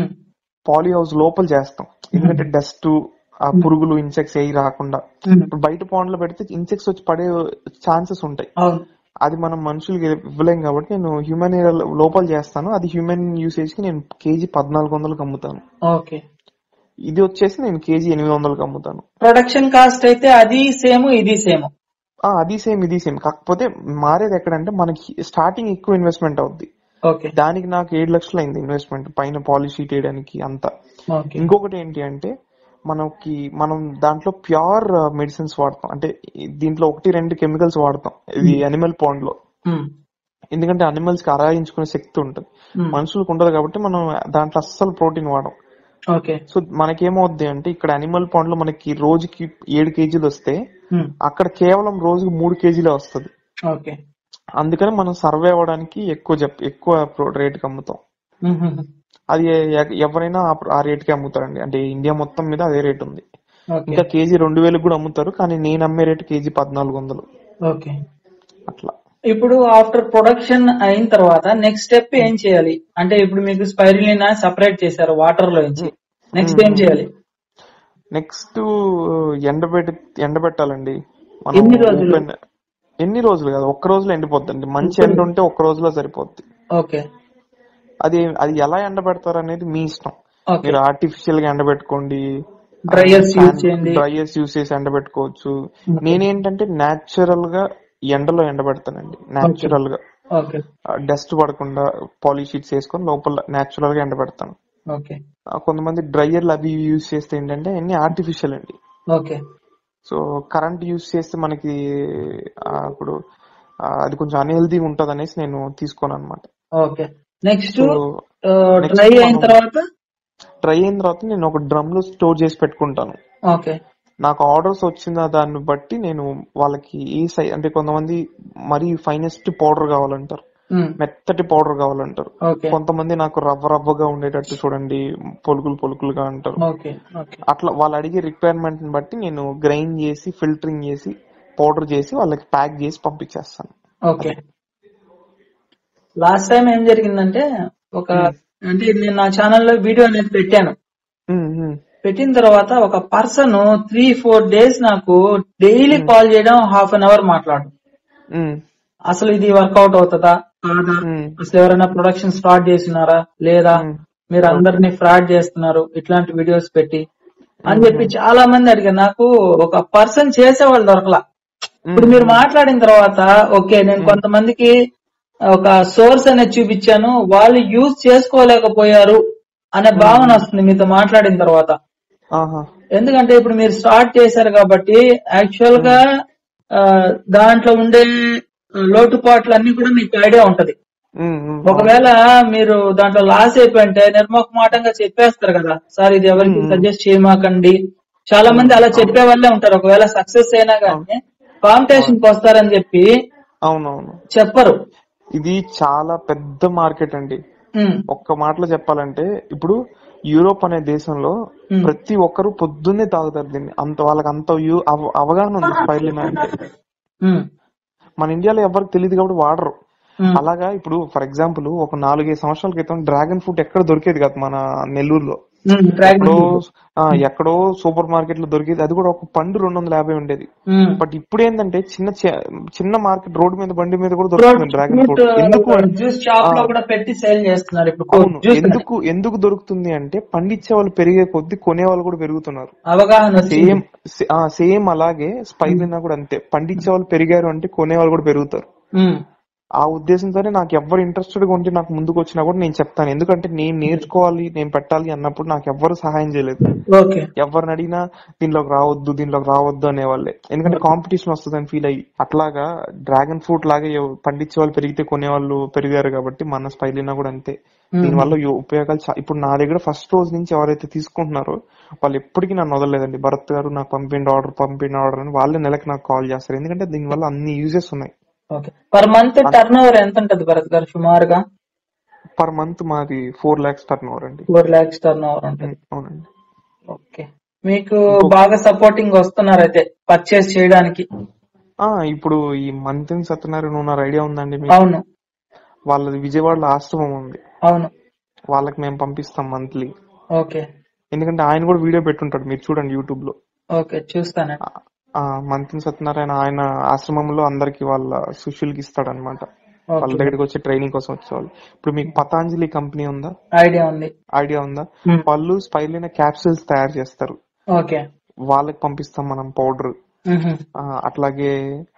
పాలీ హౌస్ లోపల చేస్తాం ఎందుకంటే డస్ట్ ఆ పురుగులు ఇన్సెక్ట్స్ ఏవి రాకుండా ఇప్పుడు బయట పాండ్ లో పెడితే ఇన్సెక్ట్స్ వచ్చి పడే ఛాన్సెస్ ఉంటాయి అవును అది మనం మనుషులకి ఇవ్వలేం కాబట్టి నేను హ్యూమన్ ఏరియా లోపల చేస్తాను అది హ్యూమన్ యూసేజ్ కి నేను కేజీ పద్నాలుగు వందలకు అమ్ముతాను ఓకే ఇది వచ్చేసి నేను కేజీ ఎనిమిది వందలకు అమ్ముతాను ప్రొడక్షన్ కాస్ట్ అయితే అది సేమ్ ఇది సేమ్ ఆ, అది సేమ్ ఇది సేమ్ కాకపోతే మారేది ఎక్కడంటే మనకి స్టార్టింగ్ ఎక్కువ ఇన్వెస్ట్మెంట్ అవుద్ది ఓకే దానికి నాకు ఏడు లక్షలు అయింది ఇన్వెస్ట్మెంట్ పైన పాలిష్ షీట్ వేయడానికి అంతా ఓకే ఇంకొకటి ఏంటి అంటే మనకి మనం దాంట్లో ప్యూర్ మెడిసిన్స్ వాడతాం అంటే ఈ- దీంట్లో ఒకటి రెండు కెమికల్స్ వాడతాం ఇది అనిమల్ పాండ్ లో ఎందుకంటే అనిమల్స్ కి అరాయించుకునే శక్తి ఉంటుంది మనుషులకు ఉండదు కాబట్టి మనం దాంట్లో అస్సలు ప్రోటీన్ వాడం ఓకే సో మనకేమవుద్ది అంటే ఇక్కడ అనిమల్ పాండ్ లో మనకి రోజుకి ఏడు కేజీలు వస్తే అక్కడ కేవలం రోజుకి మూడు కేజీలే వస్తుంది ఓకే అందుకని మనం సర్వే అవ్వడానికి ఎక్కువ చెప్ ఎక్కువ రేట్ కి అమ్ముతాం అది ఎ- ఎవరైనా ఆ- ఆ రేట్ కి అమ్ముతారండి అంటే ఇండియా మొత్తం మీద అదే రేట్ ఉంది ఓకే ఇంకా కేజీ రెండు వేలకు కూడా అమ్ముతారు కానీ నేను అమ్మే రేట్ కేజీ పద్నాలుగు వందలు ఓకే అట్లా ఇప్పుడు ఆఫ్టర్ ప్రొడక్షన్ అయిన తర్వాత నెక్స్ట్ స్టెప్ ఏం చేయాలి అంటే ఇప్పుడు మీకు స్పైరులినా సపరేట్ చేశారు వాటర్ లో నుంచి నెక్స్ట్ ఏం చేయాలి నెక్స్ట్ ఎండబెట్టి ఎండబెట్టాలండి మనం ఎన్ని రోజులు? open- ఎన్ని రోజులు కాదు ఒక్క రోజులో ఎండిపోద్దండి మంచి ఎండ ఉంటే ఒక్క రోజులో సరిపోద్ది ఓకే అది అది ఎలా ఎండబెడతారు అనేది మీ ఇష్టం ఓకే మీరు ఆర్టిఫిషియల్ గా ఎండబెట్టుకోండి డ్రైయర్స్ యూజ్ చేయండి డ్రైయర్స్ యూస్ చేసి ఎండబెట్టుకోవచ్చు నేనేంటంటే నాచురల్ గా ఎండలో ఎండబెడతానండి నాచురల్ గా ఓకే డస్ట్ పడకుండా పాలిష్ షీట్స్ వేసుకొని లోపల నాచురల్ గా ఎండబెడతాను ఓకే ఆ, కొంతమంది డ్రైయర్లు అవి యూస్ చేస్తే ఏంటంటే అన్ని ఆర్టిఫిషియల్ అండి ఓకే సో కరెంట్ యూస్ చేస్తే మనకి ఆ, ఇప్పుడు ఆ, అది కొంచెం అన్హెల్దీ ఉంటది అనేసి నేను తీసుకోను అనమాట okay next so next dry అయిన మనం- తర్వాత డ్రై అయిన తర్వాత నేను ఒక డ్రమ్ లో స్టోర్ చేసి పెట్టుకుంటాను ఓకే నాకు ఆర్డర్స్ వచ్చిన దాన్ని బట్టి నేను వాళ్ళకి ఏ సై అంటే కొంతమంది మరీ ఫైనెస్ట్ పౌడర్ కావాలంటారు ఉమ్, మెత్తటి పౌడర్ కావాలంటారు ఓకే కొంతమంది నాకు రవ్వ రవ్వగా ఉండేటట్టు చూడండి పొలుకులు పొలుకులుగా అంటారు ఓకే ఓకే అట్లా వాళ్ళు అడిగే రిక్వైర్మెంట్ ని బట్టి నేను గ్రైండ్ చేసి ఫిల్టరింగ్ చేసి పౌడర్ చేసి వాళ్ళకి ప్యాక్ చేసి పంపించేస్తాను ఓకే లాస్ట్ టైం ఏం జరిగిందంటే ఒక అంటే నేను నా ఛానల్లో వీడియో అనేది పెట్టాను ఉమ్, ఉమ్, పెట్టిన తర్వాత ఒక పర్సన్ త్రీ ఫోర్ డేస్ నాకు డైలీ కాల్ చేయడం హాఫ్ అన్ అవర్ మాట్లాడు ఉమ్, అసలు ఇది వర్కౌట్ అవుతుందా కాదా ఉమ్, అసలు ఎవరైనా ప్రొడక్షన్ స్టార్ట్ చేసినారా లేదా ఉమ్. మీరు అందరినీ ఫ్రాడ్ చేస్తున్నారు ఇట్లాంటి వీడియోస్ పెట్టి అని చెప్పి చాలా మంది అడిగారు నాకు ఒక పర్సన్ చేసేవాళ్ళు దొరకలా ఇప్పుడు మీరు మాట్లాడిన తర్వాత ఓకే నేను కొంతమందికి ఒక సోర్స్ అనేది చూపించాను వాళ్ళు యూజ్ చేసుకోలేకపోయారు అనే భావన వస్తుంది మీతో మాట్లాడిన తర్వాత ఆహా ఎందుకంటే ఇప్పుడు మీరు స్టార్ట్ చేశారు కాబట్టి యాక్చువల్ గా ఆ, దాంట్లో ఉండే లోటుపాట్లు అన్ని కూడా మీకు ఐడియా ఉంటది ఉమ్, ఉమ్, ఒకవేళ మీరు దాంట్లో లాస్ అయిపోయింటే నిర్మోహమాటంగా చెప్పేస్తారు కదా సార్ ఇది ఎవరికి సజెస్ట్ చేయమాకండి చాలా మంది అలా చెప్పే వాళ్ళే ఉంటారు ఒకవేళ సక్సెస్ అయినా కానీ కాంపిటీషన్ కి వస్తారని చెప్పి అవునవును చెప్పరు ఇది చాలా పెద్ద మార్కెట్ అండి ఉమ్, ఒక్క మాటలో చెప్పాలంటే ఇప్పుడు యూరోప్ అనే దేశంలో ఉమ్, ప్రతి ఒక్కరు పొద్దున్నే తాగుతారు దీన్ని అంత వాళ్ళకి అంత యు- అవ- అవగాహన ఉంది స్పైర్లినా అంటే ఉమ్, మన ఇండియాలో ఎవరికి తెలియదు కాబట్టి వాడరు ఉమ్, అలాగా ఇప్పుడు ఫర్ ఎగ్జాంపుల్ ఒక నాలుగైదు సంవత్సరాల క్రితం డ్రాగన్ ఫ్రూట్ ఎక్కడ దొరికేది కాదు మన నెల్లూరులో ఉమ్, డ్రాగన్ ఎక్కడో ఫ్రూట్. ఆ, ఎక్కడో సూపర్ మార్కెట్ లో దొరికేది అది కూడా ఒక పండు రెండు వందల యాభై ఉండేది ఉమ్. బట్ ఇప్పుడు ఏంటంటే చిన్న చ- చిన్న మార్కెట్ రోడ్డు మీద బండి మీద కూడా దొరుకుతుంది డ్రాగన్ ఫ్రూట్ ఫ్రూట్ ఎందుకు అంటే- జ్యూస్ షాప్ లో ఆ. కూడా పెట్టి సేల్ చేస్తున్నారు ఇప్పుడు అవును జ్యూస్ ఎందుకు ఎందుకు దొరుకుతుంది అంటే పండించే వాళ్ళు పెరిగే కొద్దీ కొనే వాళ్ళు కూడా పెరుగుతున్నారు అవగాహన వచ్చింది సేమ్ సేమ్ అలాగే స్పైలినా కూడా అంతే పండించే వాళ్ళు పెరిగారు అంటే కొనే వాళ్ళు కూడా పెరుగుతారు ఉమ్, ఆ ఉద్దేశంతోనే నాకు ఎవరు ఇంట్రెస్టెడ్ గా ఉంటే నాకు ముందుకు వచ్చినా కూడా నేను చెప్తాను ఎందుకంటే నేను నేర్చుకోవాలి నేను పెట్టాలి అన్నప్పుడు నాకు ఎవ్వరు సహాయం చేయలేదు ఓకే ఎవరిని అడిగినా దీనిలోకి రావద్దు దీనిలోకి రావద్దు అనేవాళ్ళే ఎందుకంటే కాంపిటీషన్ వస్తుందని ఫీల్ అయ్యి అట్లాగా డ్రాగన్ ఫ్రూట్ లాగా ఎవ- పండించే వాళ్ళు పెరిగితే కొనేవాళ్ళు పెరిగారు కాబట్టి మన స్పైలినా కూడా అంతే దీనివల్ల యు- ఉపయోగాలు చా- ఇప్పుడు నా దగ్గర ఫస్ట్ రోజు నుంచి ఎవరైతే తీసుకుంటున్నారో వాళ్ళు ఎప్పటికీ నన్ను వదలలేదండి భరత్ గారు నాకు పంపిండి ఆర్డర్ పంపిండి ఆర్డర్ అని వాళ్ళే నెలకి నాకు కాల్ చేస్తారు ఎందుకంటే దీనివల్ల అన్ని యూజెస్ ఉన్నాయి okay per month turnover ఎంత ఉంటది భరత్ గారు సుమారుగా పర్ మంత్ మాది ఫోర్ లాక్స్ టర్న్ ఓవర్ అండి ఫోర్ లాక్స్ టర్న్ ఓవర్ ఉంటది అవునండి ఓకే మీకు బాగా సపోర్టింగ్ వస్తున్నారు అయితే పర్చేస్ చేయడానికి ఆ ఇప్పుడు ఈ మంతెన్ సత్యనారాయణ ఉన్నారు ఐడియా ఉందండి మీకు అవును వాళ్ళది విజయవాడలో ఆశ్రమం ఉంది అవును వాళ్ళకి మేము పంపిస్తాం మంత్లీ ఓకే ఎందుకంటే ఆయన కూడా వీడియో పెట్టుంటాడు మీరు చూడండి యూట్యూబ్ లో ఓకే చూస్తానండి ఆ మంత్రి సత్యనారాయణ ఆయన ఆశ్రమంలో అందరికి వాళ్ళ శిష్యులకి ఇస్తాడు అనమాట వాళ్ళ ఓకే దగ్గరికి వచ్చి ట్రైనింగ్ కోసం వచ్చేవాళ్ళు ఇప్పుడు మీకు పతాంజలి కంపెనీ ఉందా ఐడియా ఉంది ఐడియా ఉందా Hmm. వాళ్ళు స్పైలైన క్యాప్సూల్స్ తయారు చేస్తారు ఓకే వాళ్ళకి పంపిస్తాం మనం పౌడర్ మ్హూ. అట్లాగే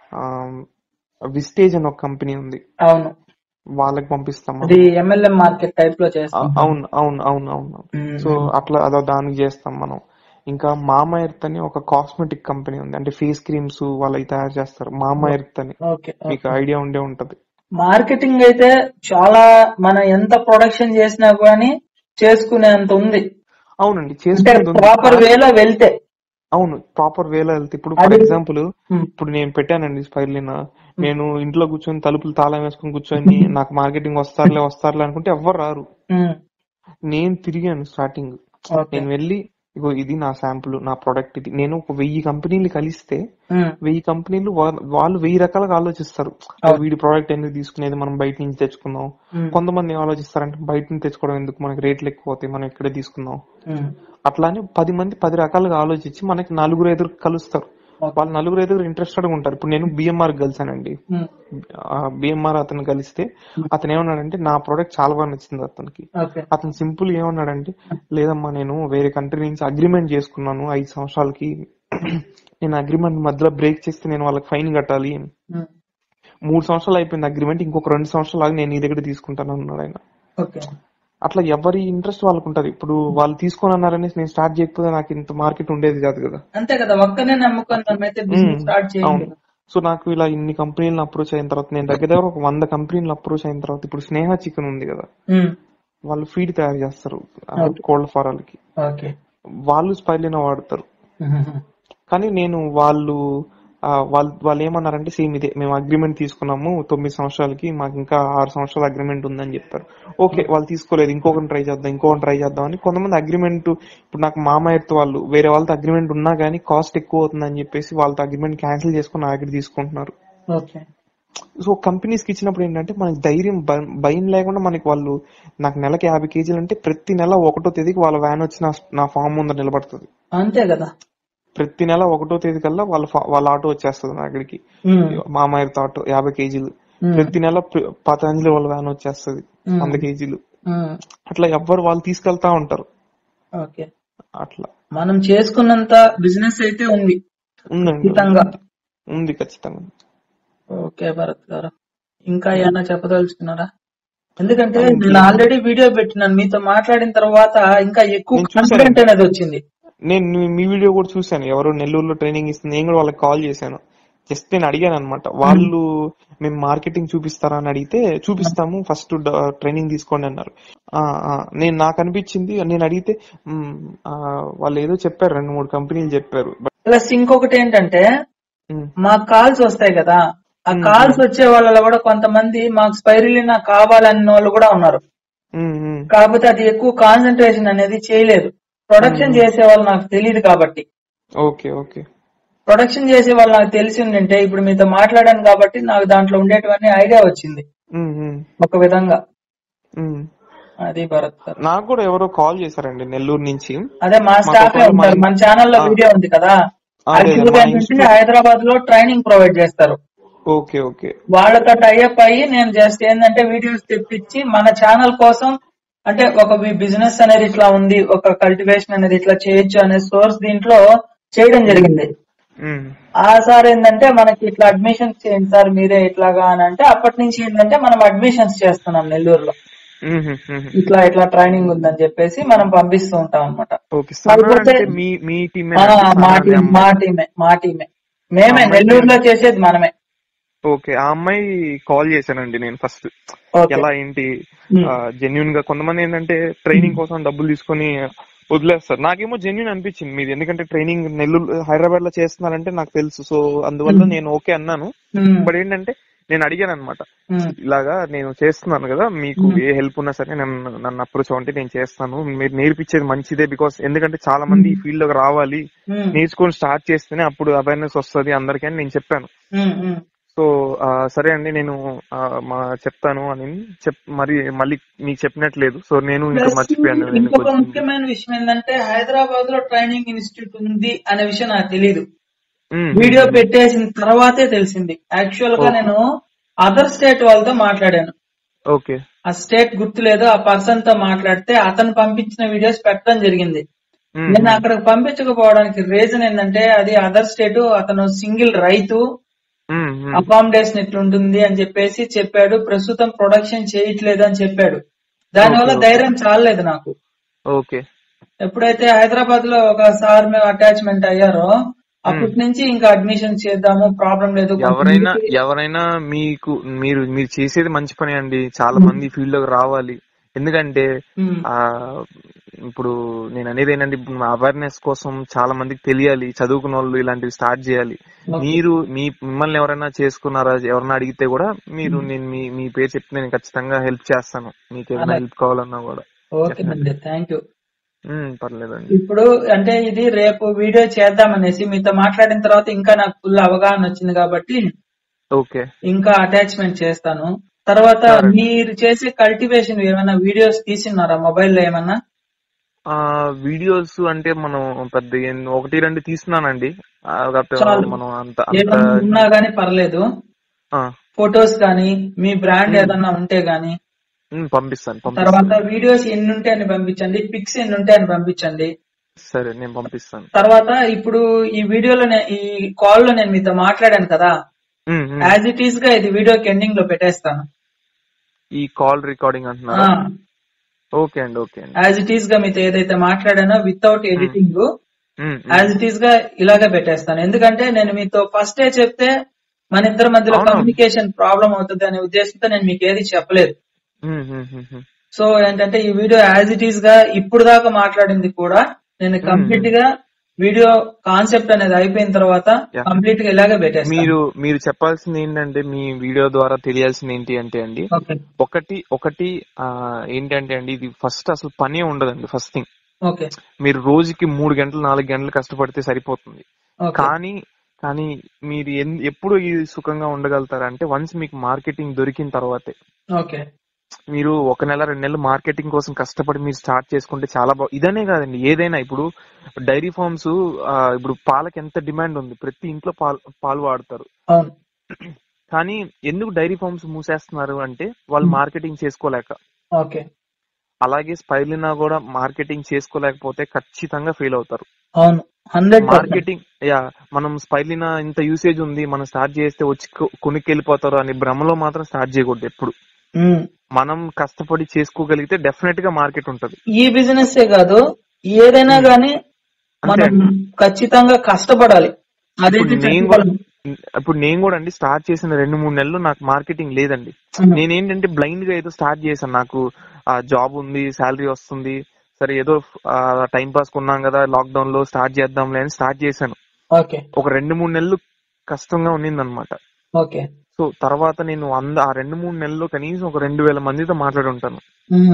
విస్టేజ్ అని ఒక కంపెనీ ఉంది అవును వాళ్ళకి పంపిస్తాం మనం. అది ఎంఎల్ఎం మార్కెట్ టైప్ లో ఆ, చేస్తాం అవును అవును అవును అవును మ్మ్. సో అట్లా అదో దానికి చేస్తాం మనం ఇంకా మామా ఎర్త్ అని ఒక కాస్మెటిక్ కంపెనీ ఉంది అంటే ఫేస్ క్రీమ్స్ వాళ్ళకి తయారు చేస్తారు మామా ఎర్త్ అని ఓకే మీకు ఐడియా ఉండే ఉంటది మార్కెటింగ్ అయితే చాలా మనం ఎంత ప్రొడక్షన్ చేసినా కానీ చేసుకునేంత ఉంది అవునండి అంటే చేసుకునేది ఉంది. ప్రాపర్ వేలో వెళ్తే అవును ప్రాపర్ వేలో వెళ్తే ఇప్పుడు ఫర్ అది- ఎగ్జాంపుల్ మ్మ్. ఇప్పుడు నేను పెట్టానండి స్పైర్లిన్ నేను ఇంట్లో కూర్చొని తలుపులు తాళం వేసుకొని కూర్చొని నాకు మార్కెటింగ్ వస్తారులే వస్తారులే అనుకుంటే ఎవ్వరు రారు మ్మ్. నేను తిరిగాను స్టార్టింగ్ ఓకే నేను వెళ్ళి ఇగో ఇది నా శాంపుల్ నా ప్రొడక్ట్ ఇది నేను ఒక వెయ్యి కంపెనీలు కలిస్తే మ్మ్. వెయ్యి కంపెనీలు వా- వాళ్ళు వెయ్యి రకాలుగా ఆలోచిస్తారు అవును. వీడి ప్రోడక్ట్ ఎందుకు తీసుకునేది మనం బయట నుంచి తెచ్చుకుందాం మ్మ్. కొంతమంది ఏం ఆలోచిస్తారంటే బయట నుంచి తెచ్చుకోవడం ఎందుకు మనకి రేట్లు ఎక్కువ అవుతాయి మనం ఇక్కడే తీసుకుందాం మ్మ్. అట్లానే పది మంది పది రకాలుగా ఆలోచించి మనకి నలుగురు ఎదురు కలుస్తారు ఓకే. వాళ్ళు నలుగురు ఎదురు ఇంట్రెస్టెడ్ గా ఉంటారు ఇప్పుడు నేను బిఎంఆర్ కలిసానండి మ్మ్. బిఎంఆర్ అతను కలిస్తే అతను ఏమన్నాడంటే నా ప్రోడక్ట్ చాలా బాగా నచ్చింది అతనికి ఓకే అతను సింపుల్ ఏమన్నాడంటే లేదమ్మా నేను వేరే కంట్రీ నుంచి అగ్రిమెంట్ చేసుకున్నాను ఐదు సంవత్సరాలకి నేను అగ్రిమెంట్ మధ్యలో బ్రేక్ చేస్తే నేను వాళ్ళకి ఫైన్ కట్టాలి మ్మ్. మూడు సంవత్సరాలు అయిపోయింది అగ్రిమెంట్ ఇంకొక రెండు సంవత్సరాలు ఆగి నేను నీ దగ్గర తీసుకుంటాను అన్నాడు ఆయన ఓకే అట్లా ఎవరి ఇంట్రెస్ట్ వాళ్ళకు ఉంటది ఇప్పుడు వాళ్ళు తీసుకొని అన్నారనేసి నేను స్టార్ట్ చేయకపోతే నాకు ఇంత మార్కెట్ ఉండేది కాదు కదా అంతే కదా ఒక్కనే నమ్ముకొని మనమైతే బిజినెస్ స్టార్ట్ చేయండి అవును సో నాకు ఇలా ఇన్ని కంపెనీలను అప్రోచ్ అయిన తర్వాత నేను దగ్గర దగ్గర ఒక వంద కంపెనీలను అప్రోచ్ అయిన తర్వాత ఇప్పుడు స్నేహ చికెన్ ఉంది కదా వాళ్ళు ఫీడ్ తయారు చేస్తారు Okay. కోళ్ల ఫారాలకి ఓకే వాళ్ళు స్పైలిన వాడతారు కానీ నేను వాళ్ళు ఆ, వాళ్ళు వాళ్ళు ఏమన్నారంటే సేమ్ ఇదే మేము అగ్రిమెంట్ తీసుకున్నాము తొమ్మిది సంవత్సరాలకి మాకు ఇంకా ఆరు సంవత్సరాల అగ్రిమెంట్ ఉందని చెప్పారు ఓకే వాళ్ళు తీసుకోలేదు ఇంకొకటి ట్రై చేద్దాం ఇంకొకటి ట్రై చేద్దాం అని కొంతమంది అగ్రిమెంట్ ఇప్పుడు నాకు మామయ్యతో వాళ్ళు వేరే వాళ్ళతో అగ్రిమెంట్ ఉన్నా కానీ కాస్ట్ ఎక్కువ అవుతుందని చెప్పేసి వాళ్ళతో అగ్రిమెంట్ క్యాన్సిల్ చేసుకుని నా దగ్గర తీసుకుంటున్నారు ఓకే సో కంపెనీస్ కి ఇచ్చినప్పుడు ఏంటంటే మనకి ధైర్యం భ- భయం లేకుండా మనకి వాళ్ళు నాకు నెలకి యాభై కేజీలు అంటే ప్రతి నెల ఒకటో తేదీకి వాళ్ళ వ్యాన్ వచ్చి నా నా ఫామ్ ముందర నిలబడుతుంది అంతే కదా ప్రతి నెల ఒకటో తేదీ కల్లా వాళ్ళ ఫా- వాళ్ళ ఆటో వచ్చేస్తుంది నా దగ్గరికి ఉమ్. మామయ్యతో ఆటో యాభై కేజీలు ఉమ్. ప్రతి నెల ప్ర- పతంజలి వాళ్ళ వ్యాన్ వచ్చేస్తుంది ఉమ్. వంద కేజీలు ఉమ్. అట్లా ఎవ్వరు వాళ్ళు తీసుకెళ్తా ఉంటారు ఓకే అట్లా మనం చేసుకున్నంత బిజినెస్ అయితే ఉంది ఉందండి ఖచ్చితంగా ఉంది ఖచ్చితంగా ఓకే భరత్ గారు ఇంకా ఏమైనా చెప్పదలుచుకున్నారా ఎందుకంటే నేను ఆల్రెడీ వీడియో పెట్టినాను మీతో మాట్లాడిన తర్వాత ఇంకా ఎక్కువ నేను చూశాను. కాన్ఫిడెంట్ అనేది వచ్చింది నేను మీ- మీ వీడియో కూడా చూశాను ఎవరు నెల్లూరులో ట్రైనింగ్ ఇస్తుంది నేను కూడా వాళ్ళకి కాల్ చేశాను జస్ట్ నేను అడిగాను అనమాట వాళ్ళు మేము మార్కెటింగ్ చూపిస్తారా అని అడిగితే చూపిస్తాము ఫస్ట్ ట్రైనింగ్ తీసుకోండి అన్నారు ఆ, ఆ, నేను నాకు అనిపించింది నేను అడిగితే మ్, ఆ, వాళ్ళు ఏదో చెప్పారు రెండు మూడు కంపెనీలు చెప్పారు బట్ ప్లస్ ఇంకొకటి ఏంటంటే మ్, మాకు కాల్స్ వస్తాయి కదా ఆ మ్మ్. కాల్స్ వచ్చే వాళ్ళలో కూడా కొంతమంది మాకు స్పైరులినా కావాలన్న వాళ్ళు కూడా ఉన్నారు మ్, మ్, కాకపోతే అది ఎక్కువ కాన్సన్ట్రేషన్ అనేది చేయలేదు ప్రొడక్షన్ చేసే వాళ్ళు నాకు తెలియదు కాబట్టి ఓకే ఓకే ప్రొడక్షన్ చేసే వాళ్ళు నాకు తెలిసి ఉండింటే ఇప్పుడు మీతో మాట్లాడాను కాబట్టి నాకు దాంట్లో ఉండేటువంటి ఐడియా వచ్చింది ఉమ్, ఉమ్, ఒక విధంగా ఉమ్. అది భరత్ సార్ నాకు కూడా ఎవరో కాల్ చేశారండి నెల్లూరు నుంచి అదే మా స్టాఫే ఒకళ్ళు ఉంటారు మన- మన ఛానల్లో ఆ. వీడియో ఉంది కదా అదే, యాక్చువల్ మా గా ఏంటంటే ఇన్స్టిట్యూట్- హైదరాబాద్ లో ట్రైనింగ్ ప్రొవైడ్ చేస్తారు ఓకే ఓకే వాళ్ళతో టైఅప్ అయ్యి నేను జస్ట్ ఏంటంటే వీడియోస్ తెప్పించి మన ఛానల్ కోసం అంటే ఒక బిజినెస్ అనేది ఇట్లా ఉంది ఒక కల్టివేషన్ అనేది ఇట్లా చేయొచ్చు అనే సోర్స్ దీంట్లో చేయడం జరిగింది ఉమ్, ఆ సార్ ఏంటంటే మనకి ఇట్లా అడ్మిషన్స్ చేయండి సార్ మీరే ఇట్లాగా అని అంటే అప్పటి నుంచి ఏంటంటే మనం అడ్మిషన్స్ చేస్తున్నాం నెల్లూరులో ఉమ్, ఉమ్, ఉమ్. ఇట్లా ఇట్లా ట్రైనింగ్ ఉందని చెప్పేసి మనం పంపిస్తూ ఉంటాం అనమాట ఓకే సన్నా కాకపోతే- అంటే మీ మీ టీమే మా టీం మా టీమే మా టీమే మేమే అమ్మాయి నెల్లూరులో చేసేది మనమే ఓకే ఆ అమ్మాయి కాల్ చేశానండి నేను ఫస్ట్ ఓకే ఎలా ఏంటి ఉమ్. జెన్యున్ గా కొంతమంది ఏంటంటే ట్రైనింగ్ కోసం డబ్బులు తీసుకొని వదిలేస్తారు నాకేమో జెన్యున్ అనిపించింది మీది ఎందుకంటే ట్రైనింగ్ నెల్లూరు హైదరాబాద్ లో చేస్తున్నారంటే నాకు తెలుసు సో అందువల్ల ఉమ్. నేను ఓకే అన్నాను ఉమ్. బట్ ఏంటంటే నేను అడిగాను అనమాట ఉమ్. ఇలాగా నేను చేస్తున్నాను కదా మీకు ఉమ్. ఏ హెల్ప్ ఉన్నా సరే నన్ను నన్ను అప్రోచ్ అవ్వండి నేను చేస్తాను మీరు నేర్పించేది మంచిదే బికాస్ ఎందుకంటే చాలా మంది ఈ ఫీల్డ్ లోకి రావాలి ఉమ్. నేర్చుకొని స్టార్ట్ చేస్తేనే అప్పుడు అవేర్నెస్ వస్తుంది అందరికీ అని నేను చెప్పాను ఉమ్. ఉమ్. సో ఆ, సరే అండి నేను ఆ, మా చెప్తాను అని చెప్ మరి మళ్ళీ మీకు చెప్పినట్లేదు సో నేను ఇంకా ప్లస్ మర్చిపోయాను నేను ఇంకొక కొంచెం ముఖ్యమైన విషయం ఏంటంటే హైదరాబాద్ లో ట్రైనింగ్ ఇన్స్టిట్యూట్ ఉంది అనే విషయం నాకు తెలియదు ఉమ్, వీడియో ఉమ్, పెట్టేసిన తర్వాతే తెలిసింది యాక్చువల్ గా ఓకే. నేను అదర్ స్టేట్ వాళ్ళతో మాట్లాడాను ఓకే ఆ స్టేట్ గుర్తులేదు ఆ పర్సన్ తో మాట్లాడితే అతను పంపించిన వీడియోస్ పెట్టడం జరిగింది ఉమ్, నేను అక్కడికి పంపించకపోవడానికి రీజన్ ఏంటంటే అది అదర్ స్టేట్ అతను సింగిల్ రైతు ఉమ్, ఉమ్, అకామిడేషన్ ఇట్లుంటుంది అని చెప్పేసి చెప్పాడు ప్రస్తుతం ప్రొడక్షన్ చేయట్లేదు అని చెప్పాడు దానివల్ల ఓకే, ఓకే. ధైర్యం చాలలేదు నాకు ఓకే ఎప్పుడైతే హైదరాబాద్ లో ఒక సార్ మేము అటాచ్మెంట్ అయ్యారో అప్పటి నుంచి ఇంకా అడ్మిషన్ చేద్దాము ప్రాబ్లం లేదు ఎవరైనా కొంతమందికి- ఎవరైనా మీకు మీరు మీరు చేసేది మంచి పని అండి చాలా ఉమ్. మంది ఫీల్డ్ లోకి రావాలి ఎందుకంటే ఉమ్, ఆ ఇప్పుడు నేను అనేది ఏంటంటే ఇప్పుడు అవేర్నెస్ కోసం చాలా మందికి తెలియాలి చదువుకున్న వాళ్ళు ఇలాంటివి స్టార్ట్ చేయాలి ఓకే. మీరు మీ మిమ్మల్ని ఎవరైనా చేసుకున్నారా ఎవరైనా అడిగితే కూడా మీరు ఉమ్. నేను మీ మీ పేరు చెప్తే నేను ఖచ్చితంగా హెల్ప్ చేస్తాను మీకు ఏదైనా అలాగే. హెల్ప్ కావాలన్నా కూడా ఓకేనండి థ్యాంక్ యూ ఉమ్, పర్లేదండి ఇప్పుడు అంటే ఇది రేపు వీడియో చేద్దామనేసి మీతో మాట్లాడిన తర్వాత ఇంకా నాకు ఫుల్ అవగాహన వచ్చింది కాబట్టి ఓకే ఇంకా అటాచ్మెంట్ చేస్తాను తర్వాత సరే. మీరు చేసే కల్టివేషన్ ఏమైనా వీడియోస్ తీసినారా మొబైల్ లో ఏమన్నా ఆ వీడియోస్ అంటే మనం పెద్ద ఏం- ఒకటి రెండు తీస్తున్నానండి ఆ, కాకపోతే చాలు. మనం అంత అంత ఏమన్నా ఉన్నా గానీ పర్లేదు ఆ, ఫొటోస్ కానీ మీ బ్రాండ్ ఉమ్. ఏదన్నా ఉంటే గానీ ఉమ్, పంపిస్తాను తర్వాత పంపిస్తాను వీడియోస్ ఎన్ని ఉంటే అని పంపించండి పిక్స్ ఎన్ని ఉంటే అని పంపించండి సరే నేను పంపిస్తాను తర్వాత ఇప్పుడు ఈ వీడియోలో నే- ఈ కాల్ లో నేను మీతో మాట్లాడాను కదా ఉమ్, ఉమ్. యాజ్ ఇట్ ఈస్ గా ఇది వీడియోకి ఎండింగ్ లో పెట్టేస్తాను ఈ కాల్ రికార్డింగ్ అంటున్నారా ఓకే అండి ఓకే అండి యాజ్ ఇట్ ఈస్ గా మీతో ఏదైతే మాట్లాడానో వితౌట్ ఎడిటింగ్ ఉమ్, ఉమ్. యాజ్ ఇట్ ఈస్ గా ఇలాగే పెట్టేస్తాను ఎందుకంటే నేను మీతో ఫస్టే చెప్తే మన ఇద్దరి మధ్యలో అవును. కమ్యూనికేషన్ ప్రాబ్లం అవుతుంది అనే ఉద్దేశంతో నేను మీకు ఏది చెప్పలేదు ఉమ్, ఉమ్, ఉమ్, ఉమ్. సో ఏంటంటే ఈ వీడియో యాజ్ ఇట్ ఈస్ గా ఇప్పుడు దాకా మాట్లాడింది కూడా నేను కంప్లీట్ గా వీడియో కాన్సెప్ట్ అనేది అయిపోయిన తర్వాత Yeah. కంప్లీట్ గా ఇలాగే పెట్టేస్తాను మీరు మీరు చెప్పాల్సింది ఏంటంటే మీ వీడియో ద్వారా తెలియాల్సింది ఏంటి అంటే అండి ఓకే ఒకటి ఒకటి ఆ, ఏంటంటే అండి ఇది ఫస్ట్ అసలు పనే ఉండదండి ఫస్ట్ థింగ్ ఓకే మీరు రోజుకి మూడు గంటలు నాలుగు గంటలు కష్టపడితే సరిపోతుంది ఓకే కానీ కానీ మీరు ఎన్- ఎప్పుడు ఈ సుఖంగా ఉండగలుగుతారంటే వన్స్ మీకు మార్కెటింగ్ దొరికిన తర్వాతే ఓకే మీరు ఒక నెల రెండు నెలలు మార్కెటింగ్ కోసం కష్టపడి మీరు స్టార్ట్ చేసుకుంటే చాలా బాగు ఇదనే కాదండి ఏదైనా ఇప్పుడు డైరీ ఫార్మ్స్ ఇప్పుడు పాలకి ఎంత డిమాండ్ ఉంది ప్రతి ఇంట్లో పాలు పాలు వాడతారు అవును కానీ ఎందుకు డైరీ ఫార్మ్స్ మూసేస్తున్నారు అంటే వాళ్ళు Hmm. మార్కెటింగ్ చేసుకోలేక ఓకే అలాగే స్పైర్లినా కూడా మార్కెటింగ్ చేసుకోలేకపోతే ఖచ్చితంగా ఫెయిల్ అవుతారు అవును హండ్రెడ్ మార్కెటింగ్ యా మనం స్పైర్లినా ఇంత యూసేజ్ ఉంది మనం స్టార్ట్ చేస్తే వచ్చి కొ- కొనుక్కెళ్ళిపోతారు అని భ్రమలో మాత్రం స్టార్ట్ చేయకూడదు ఎప్పుడు మనం కష్టపడి చేసుకోగలిగితే డెఫినెట్ గా మార్కెట్ ఉంటది ఈ బిజినెస్ ఏ కాదు ఏదైనా Hmm. గానీ అంతే మనం అండి. ఖచ్చితంగా కష్టపడాలి అదైతే ఇప్పుడు నేను కూడా చెప్పగలను. ఇప్పుడు నేను కూడా అండి స్టార్ట్ చేసిన రెండు మూడు నెలలు నాకు మార్కెటింగ్ లేదండి Hmm. నేనేంటంటే బ్లైండ్ గా ఏదో స్టార్ట్ చేశాను నాకు ఆ జాబ్ ఉంది శాలరీ వస్తుంది సరే ఏదో టైం పాస్ కొన్నాం కదా లాక్డౌన్ లో స్టార్ట్ చేద్దాంలే అని స్టార్ట్ చేశాను ఓకే ఒక రెండు మూడు నెలలు కష్టంగా ఉన్నింది అనమాట ఓకే సో తర్వాత నేను అంద ఆ రెండు మూడు నెలల్లో కనీసం ఒక రెండు వేల మందితో మాట్లాడి ఉంటాను ఉమ్.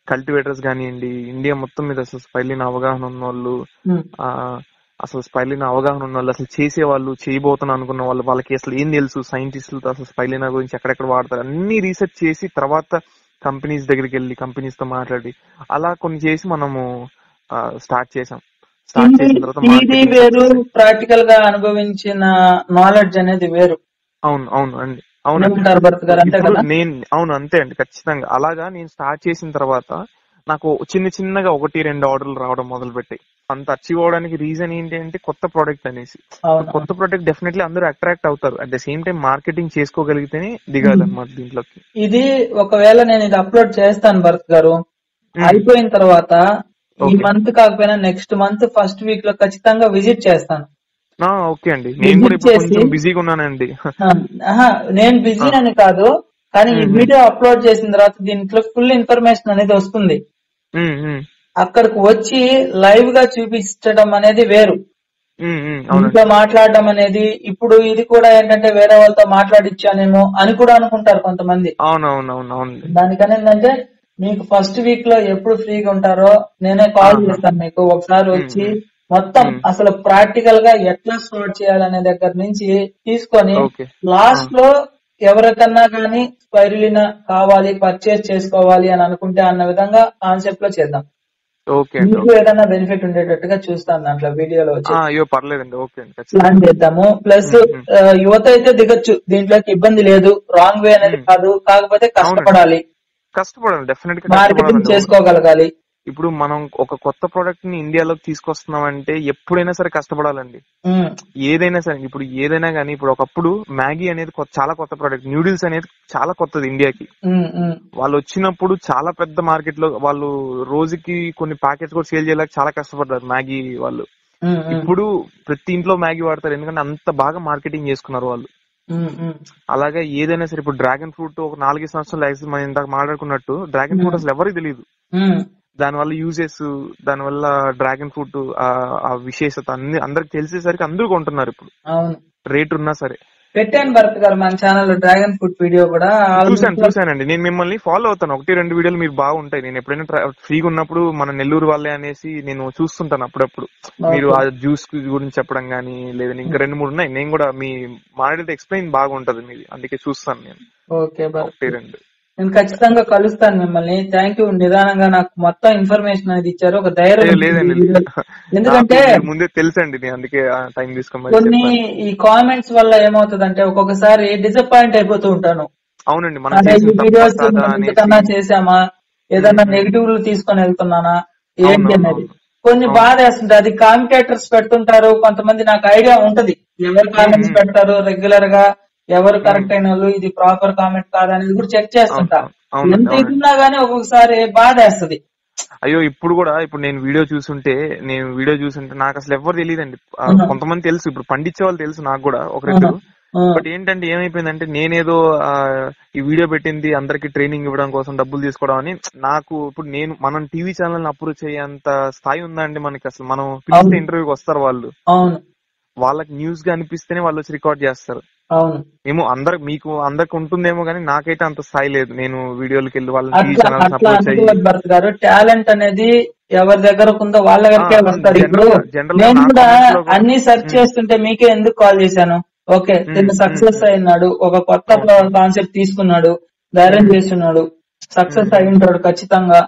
కల్టివేటర్స్ కానివ్వండి ఇండియా మొత్తం మీద అసలు స్పైలిన్ అవగాహన ఉన్న వాళ్ళు ఉమ్, ఆ అసలు స్పైలిన్ అవగాహన ఉన్న వాళ్ళు అసలు చేసే వాళ్ళు చేయబోతున్నా అనుకున్న వాళ్ళు వాళ్ళకి అసలు ఏం తెలుసు సైంటిస్టులతో అసలు స్పైలినా గురించి ఎక్కడెక్కడ వాడతారు అన్ని రీసెర్చ్ చేసి తర్వాత కంపెనీస్ దగ్గరికి వెళ్ళి కంపెనీస్ తో మాట్లాడి అలా కొన్ని చేసి మనము స్టార్ట్ చేసాం స్టార్ట్ ఇది చేసిన తర్వాత ఇది marketing వేరు success. ప్రాక్టికల్ గా అనుభవించిన నాలెడ్జ్ అనేది వేరు అవును అవును అండి అవునండి ఏమంటారు భరత్ గారు అంతే ఇప్పుడు కదా నేను అవును అంతే అండి ఖచ్చితంగా అలాగా నేను స్టార్ట్ చేసిన తర్వాత నాకు చిన్న చిన్నగా ఒకటి రెండు ఆర్డర్లు రావడం మొదలు పెట్టాయి అంత అచీవ్ అవడానికి రీజన్ ఏంటి అంటే కొత్త ప్రోడక్ట్ అనేసి అవును కొత్త ప్రోడక్ట్ డెఫినెట్లీ అందరూ అట్రాక్ట్ అవుతారు at the same time marketing చేసుకోగలిగితేనే దిగాలి అనమాట దీంట్లోకి ఇది ఒకవేళ నేను ఇది అప్లోడ్ చేస్తాను భరత్ గారు అయిపోయిన తర్వాత ఈ Okay. మంత్ కాకపోయినా నెక్స్ట్ మంత్ ఫస్ట్ వీక్ లో ఖచ్చితంగా విజిట్ చేస్తాను ఆ, ఓకే అండి నేను కూడా ఇప్పుడు చేసి- కొంచెం బిజీగా ఉన్నానండి ఆ, ఆహా, నేను బిజీ అని కాదు కానీ ఈ మ్మ్. వీడియో అప్లోడ్ చేసిన తర్వాత దీంట్లో ఫుల్ ఇన్ఫర్మేషన్ అనేది వస్తుంది ఉమ్, ఉమ్, అక్కడికి వచ్చి లైవ్ గా చూపించడం అనేది వేరు ఉమ్, ఉమ్, అవునండి ఇంట్లో మాట్లాడడం అనేది ఇప్పుడు ఇది కూడా ఏంటంటే వేరే వాళ్ళతో మాట్లాడిచ్చానేమో అని కూడా అనుకుంటారు కొంతమంది అవును అవును అవును అవునండి దానికని ఏంటంటే మీకు ఫస్ట్ వీక్ లో ఎప్పుడు ఫ్రీగా ఉంటారో నేనే కాల్ ఆహా. చేస్తాను మీకు ఒకసారి వచ్చి మ్మ్. మొత్తం మ్మ్. అసలు ప్రాక్టికల్ గా ఎట్లా స్టార్ట్ చేయాలనే దగ్గర నుంచి తీసుకొని ఓకే లాస్ట్ లో ఎవరికన్నా కానీ స్పైరులినా కావాలి పర్చేస్ చేసుకోవాలి అని అనుకుంటే అన్న విధంగా కాన్సెప్ట్ లో చేద్దాం ఓకే అండి మీకు ఏదైనా బెనిఫిట్ ఉండేటట్టుగా చూస్తాను దాంట్లో వీడియోలో వచ్చి ఆ, అయ్యో పర్లేదండి ఓకే అండి ఖచ్చితంగా ప్లాన్ చేద్దాము ప్లస్ మ్మ్. యువత అయితే దిగొచ్చు దీంట్లోకి ఇబ్బంది లేదు రాంగ్ వే అనేది మ్మ్. కాదు కాకపోతే కష్టపడాలి కష్టపడాలి డెఫినెట్ గా మార్కెటింగ్ కష్టపడాలండి చేసుకోగలగాలి ఇప్పుడు మనం ఒక కొత్త ప్రోడక్ట్ ని ఇండియాలోకి తీసుకొస్తున్నాం అంటే ఎప్పుడైనా సరే కష్టపడాలండి ఉమ్, ఏదైనా సరే ఇప్పుడు ఏదైనా కానీ ఇప్పుడు ఒకప్పుడు మ్యాగీ అనేది కొత్త- చాలా కొత్త ప్రోడక్ట్ న్యూడిల్స్ అనేది చాలా కొత్తది ఇండియాకి ఉమ్, ఉమ్, వాళ్ళు వచ్చినప్పుడు చాలా పెద్ద మార్కెట్ లో వాళ్ళు రోజుకి కొన్ని ప్యాకెట్స్ కూడా సేల్ చేయలేక చాలా కష్టపడ్డారు మ్యాగీ వాళ్ళు ఉమ్, ఉమ్, ఇప్పుడు ప్రతి ఇంట్లో మ్యాగీ వాడతారు ఎందుకంటే అంత బాగా మార్కెటింగ్ చేసుకున్నారు వాళ్ళు ఉమ్, ఉమ్, అలాగే ఏదైనా సరే ఇప్పుడు డ్రాగన్ ఫ్రూట్ ఒక నాలుగు సంవత్సరాలు అయితే మనం ఇందాక మాట్లాడుకున్నట్టు డ్రాగన్ ఫ్రూట్ అసలు ఎవరికి తెలియదు ఉమ్, దాని వల్ల యూజెస్ దాని వల్ల డ్రాగన్ ఫ్రూట్ ఆ విశేషత అన్ని అందరికి తెలిసేసరికి అందరూ కొంటున్నారు ఇప్పుడు అవును రేట్ ఉన్నా సరే పెట్టాను భరత్ గారు మన ఛానల్ లో డ్రాగన్ ఫ్రూట్ వీడియో కూడా చూసాను చూసానండి నేను మిమ్మల్ని ఫాలో అవుతాను ఒకటి రెండు వీడియోలు మీరు బాగుంటాయి నేను ఎప్పుడైనా ట్రా- ఫ్రీగా ఉన్నప్పుడు మన నెల్లూరు వాళ్ళే అనేసి నేను చూస్తుంటాను అప్పుడప్పుడు మీరు ఆ జ్యూస్ గురించి చెప్పడం గానీ లేదంటే ఇంకా రెండు మూడు ఉన్నాయి నేను కూడా మీ మాట్లాడితే ఎక్స్ప్లెయిన్ బాగుంటది మీది అందుకే చూస్తాను నేను ఓకే భరత్ ఒకటి రెండు నేను ఖచ్చితంగా కలుస్తాను మిమ్మల్ని థ్యాంక్ యూ నిదానంగా నాకు మొత్తం ఇన్ఫర్మేషన్ అనేది ఇచ్చారు ఒక ధైర్యం అయ్యో, ఉంది లేదండి ఈ వీడియో. ఎందుకంటే నాకు మీరు ముందే తెలుసండి నేను అందుకే టైం తీసుకొని మరి కొన్ని చెప్పాను. ఈ కామెంట్స్ వల్ల ఏమవుతుందంటే ఒక్కొక్కసారి డిసప్పాయింట్ అయిపోతూ ఉంటాను అవునండి మనం అదే ఈ చేసిన తప్ప వీడియోస్ కాదా మనం అనేసి ఇంతకన్నా చేసామా ఏదన్నా మ్మ్. నెగిటివ్లు తీసుకొని వెళ్తున్నానా ఏంటి అవును, అనేది అవును. కొన్ని అవును. బాధ వేస్తుంది అది కాంపిటేటర్స్ పెడుతుంటారు కొంతమంది నాకు ఐడియా ఉంటది ఎవరు కామెంట్స్ మ్మ్. పెడతారు రెగ్యులర్ గా ఎవరు కరెక్ట్ అయిన వాళ్ళు ఇది ప్రాపర్ కామెంట్ కాదనేది కూడా చెక్ చేస్తుంటా అవును, అవునండి, ఎంత అవునండి. ఇదిన్నా గానీ ఒక్కొక్కసారి బాధ వేస్తుంది అయ్యో ఇప్పుడు కూడా ఇప్పుడు నేను వీడియో చూసుంటే నేను వీడియో చూసుంటే నాకు అసలు ఎవరు తెలియదండి ఆ, ఆహా. కొంతమంది తెలుసు ఇప్పుడు పండించే వాళ్ళు తెలుసు నాకు కూడా ఒకరిద్దరు ఆ, బట్ ఏంటంటే ఏమైపోయిందంటే నేనేదో ఆ, ఈ వీడియో పెట్టింది అందరికి ట్రైనింగ్ ఇవ్వడం కోసం డబ్బులు తీసుకోవడం అని నాకు ఇప్పుడు నేను మనం టీవీ ఛానల్ అప్రూవ్ చేయేంత స్థాయి ఉందండి మనకి అసలు మనం పిలిస్తే అవును. ఇంటర్వ్యూకి వస్తారు వాళ్ళు అవును వాళ్ళకి న్యూస్ గా అనిపిస్తేనే వాళ్ళు వచ్చి రికార్డ్ చేస్తారు అవును ఏమో అందరికి మీకు అందరికి ఉంటుందేమో కానీ నాకైతే అంత స్థాయి లేదు నేను వీడియోలకి వెళ్ళి వాళ్ళని టీవీ అట్లా ఛానల్స్ అట్లా అప్రోచ్ అయ్యి అనుకోవద్దు భరత్ గారు టాలెంట్ అనేది ఎవరి దగ్గర ఉందో వాళ్ళ దగ్గరకే ఆ, వస్తారు ఇప్పుడు general గా- general గా నేను నా కూడా comments లో కూడా- అన్ని సెర్చ్ మ్మ్. చేస్తుంటే మీకే ఎందుకు కాల్ చేశాను ఓకే తిన్న మ్మ్, సక్సెస్ మ్మ్. అయినాడు ఒక కొత్త అవును. కాన్సెప్ట్ తీసుకున్నాడు ధైర్యం చేస్తున్నాడు సక్సెస్ మ్మ్. అయి ఉంటాడు ఖచ్చితంగా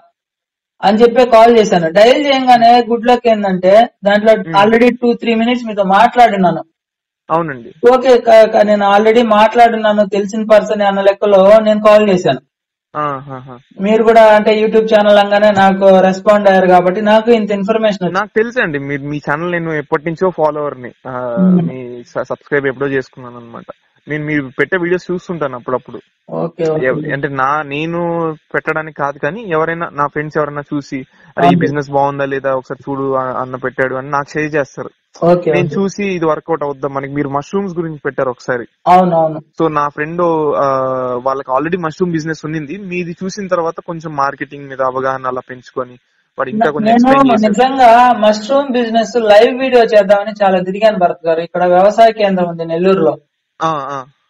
అని చెప్పి కాల్ చేశాను డైల్ చేయగానే గుడ్ లక్ ఏంటంటే దాంట్లో మ్మ్. ఆల్రెడీ టూ త్రీ మినిట్స్ మీతో మాట్లాడినాను అవునండి ఓకే క- క- నేను ఆల్రెడీ మాట్లాడినాను తెలిసిన పర్సన్ అన్న లెక్కలో నేను కాల్ చేశాను ఆహాహా. మీరు కూడా అంటే యూట్యూబ్ ఛానల్ అనగానే నాకు రెస్పాండ్ అయ్యారు కాబట్టి నాకు ఇంత ఇన్ఫర్మేషన్ వచ్చింది నాకు తెలుసండి మీరు మీ ఛానల్ నేను ఎప్పటి నుంచో ఫాలోవర్ ని ఆ, మ్మ్. మీ సబ్స్క్రైబ్ ఎప్పుడో చేసుకున్నాను అనమాట నేను మీరు పెట్టే వీడియోస్ చూస్తుంటాను అప్పుడప్పుడు ఓకే ఓకే ఎవ- అంటే నా నేను పెట్టడానికి కాదు కానీ ఎవరైనా నా ఫ్రెండ్స్ ఎవరైనా చూసి అరే ఈ అవును. బిజినెస్ బాగుందా లేదా ఒకసారి చూడు ఆ- అన్న పెట్టాడు అని నాకు షేర్ చేస్తారు ఓకే నేను ఓకే. చూసి ఇది వర్కౌట్ అవుద్దాం మనకి మీరు మష్రూమ్స్ గురించి పెట్టారు ఒకసారి అవును అవును సో నా ఫ్రెండ్ వాళ్ళకి ఆల్రెడీ మష్రూమ్ బిజినెస్ ఉన్నింది మీది చూసిన తర్వాత కొంచెం మార్కెటింగ్ మీద అవగాహన అలా పెంచుకొని వాడు ఇంకా కొంచెం నేను ఎక్స్ప్లెయిన్ చేశాడు నిజంగా మష్రూమ్ బిజినెస్ లైవ్ వీడియో చేద్దామని చాలా తిరిగాను భరత్ గారు ఇక్కడ వ్యవసాయ కేంద్రం ఉంది నెల్లూరులో ఆ, ఆ.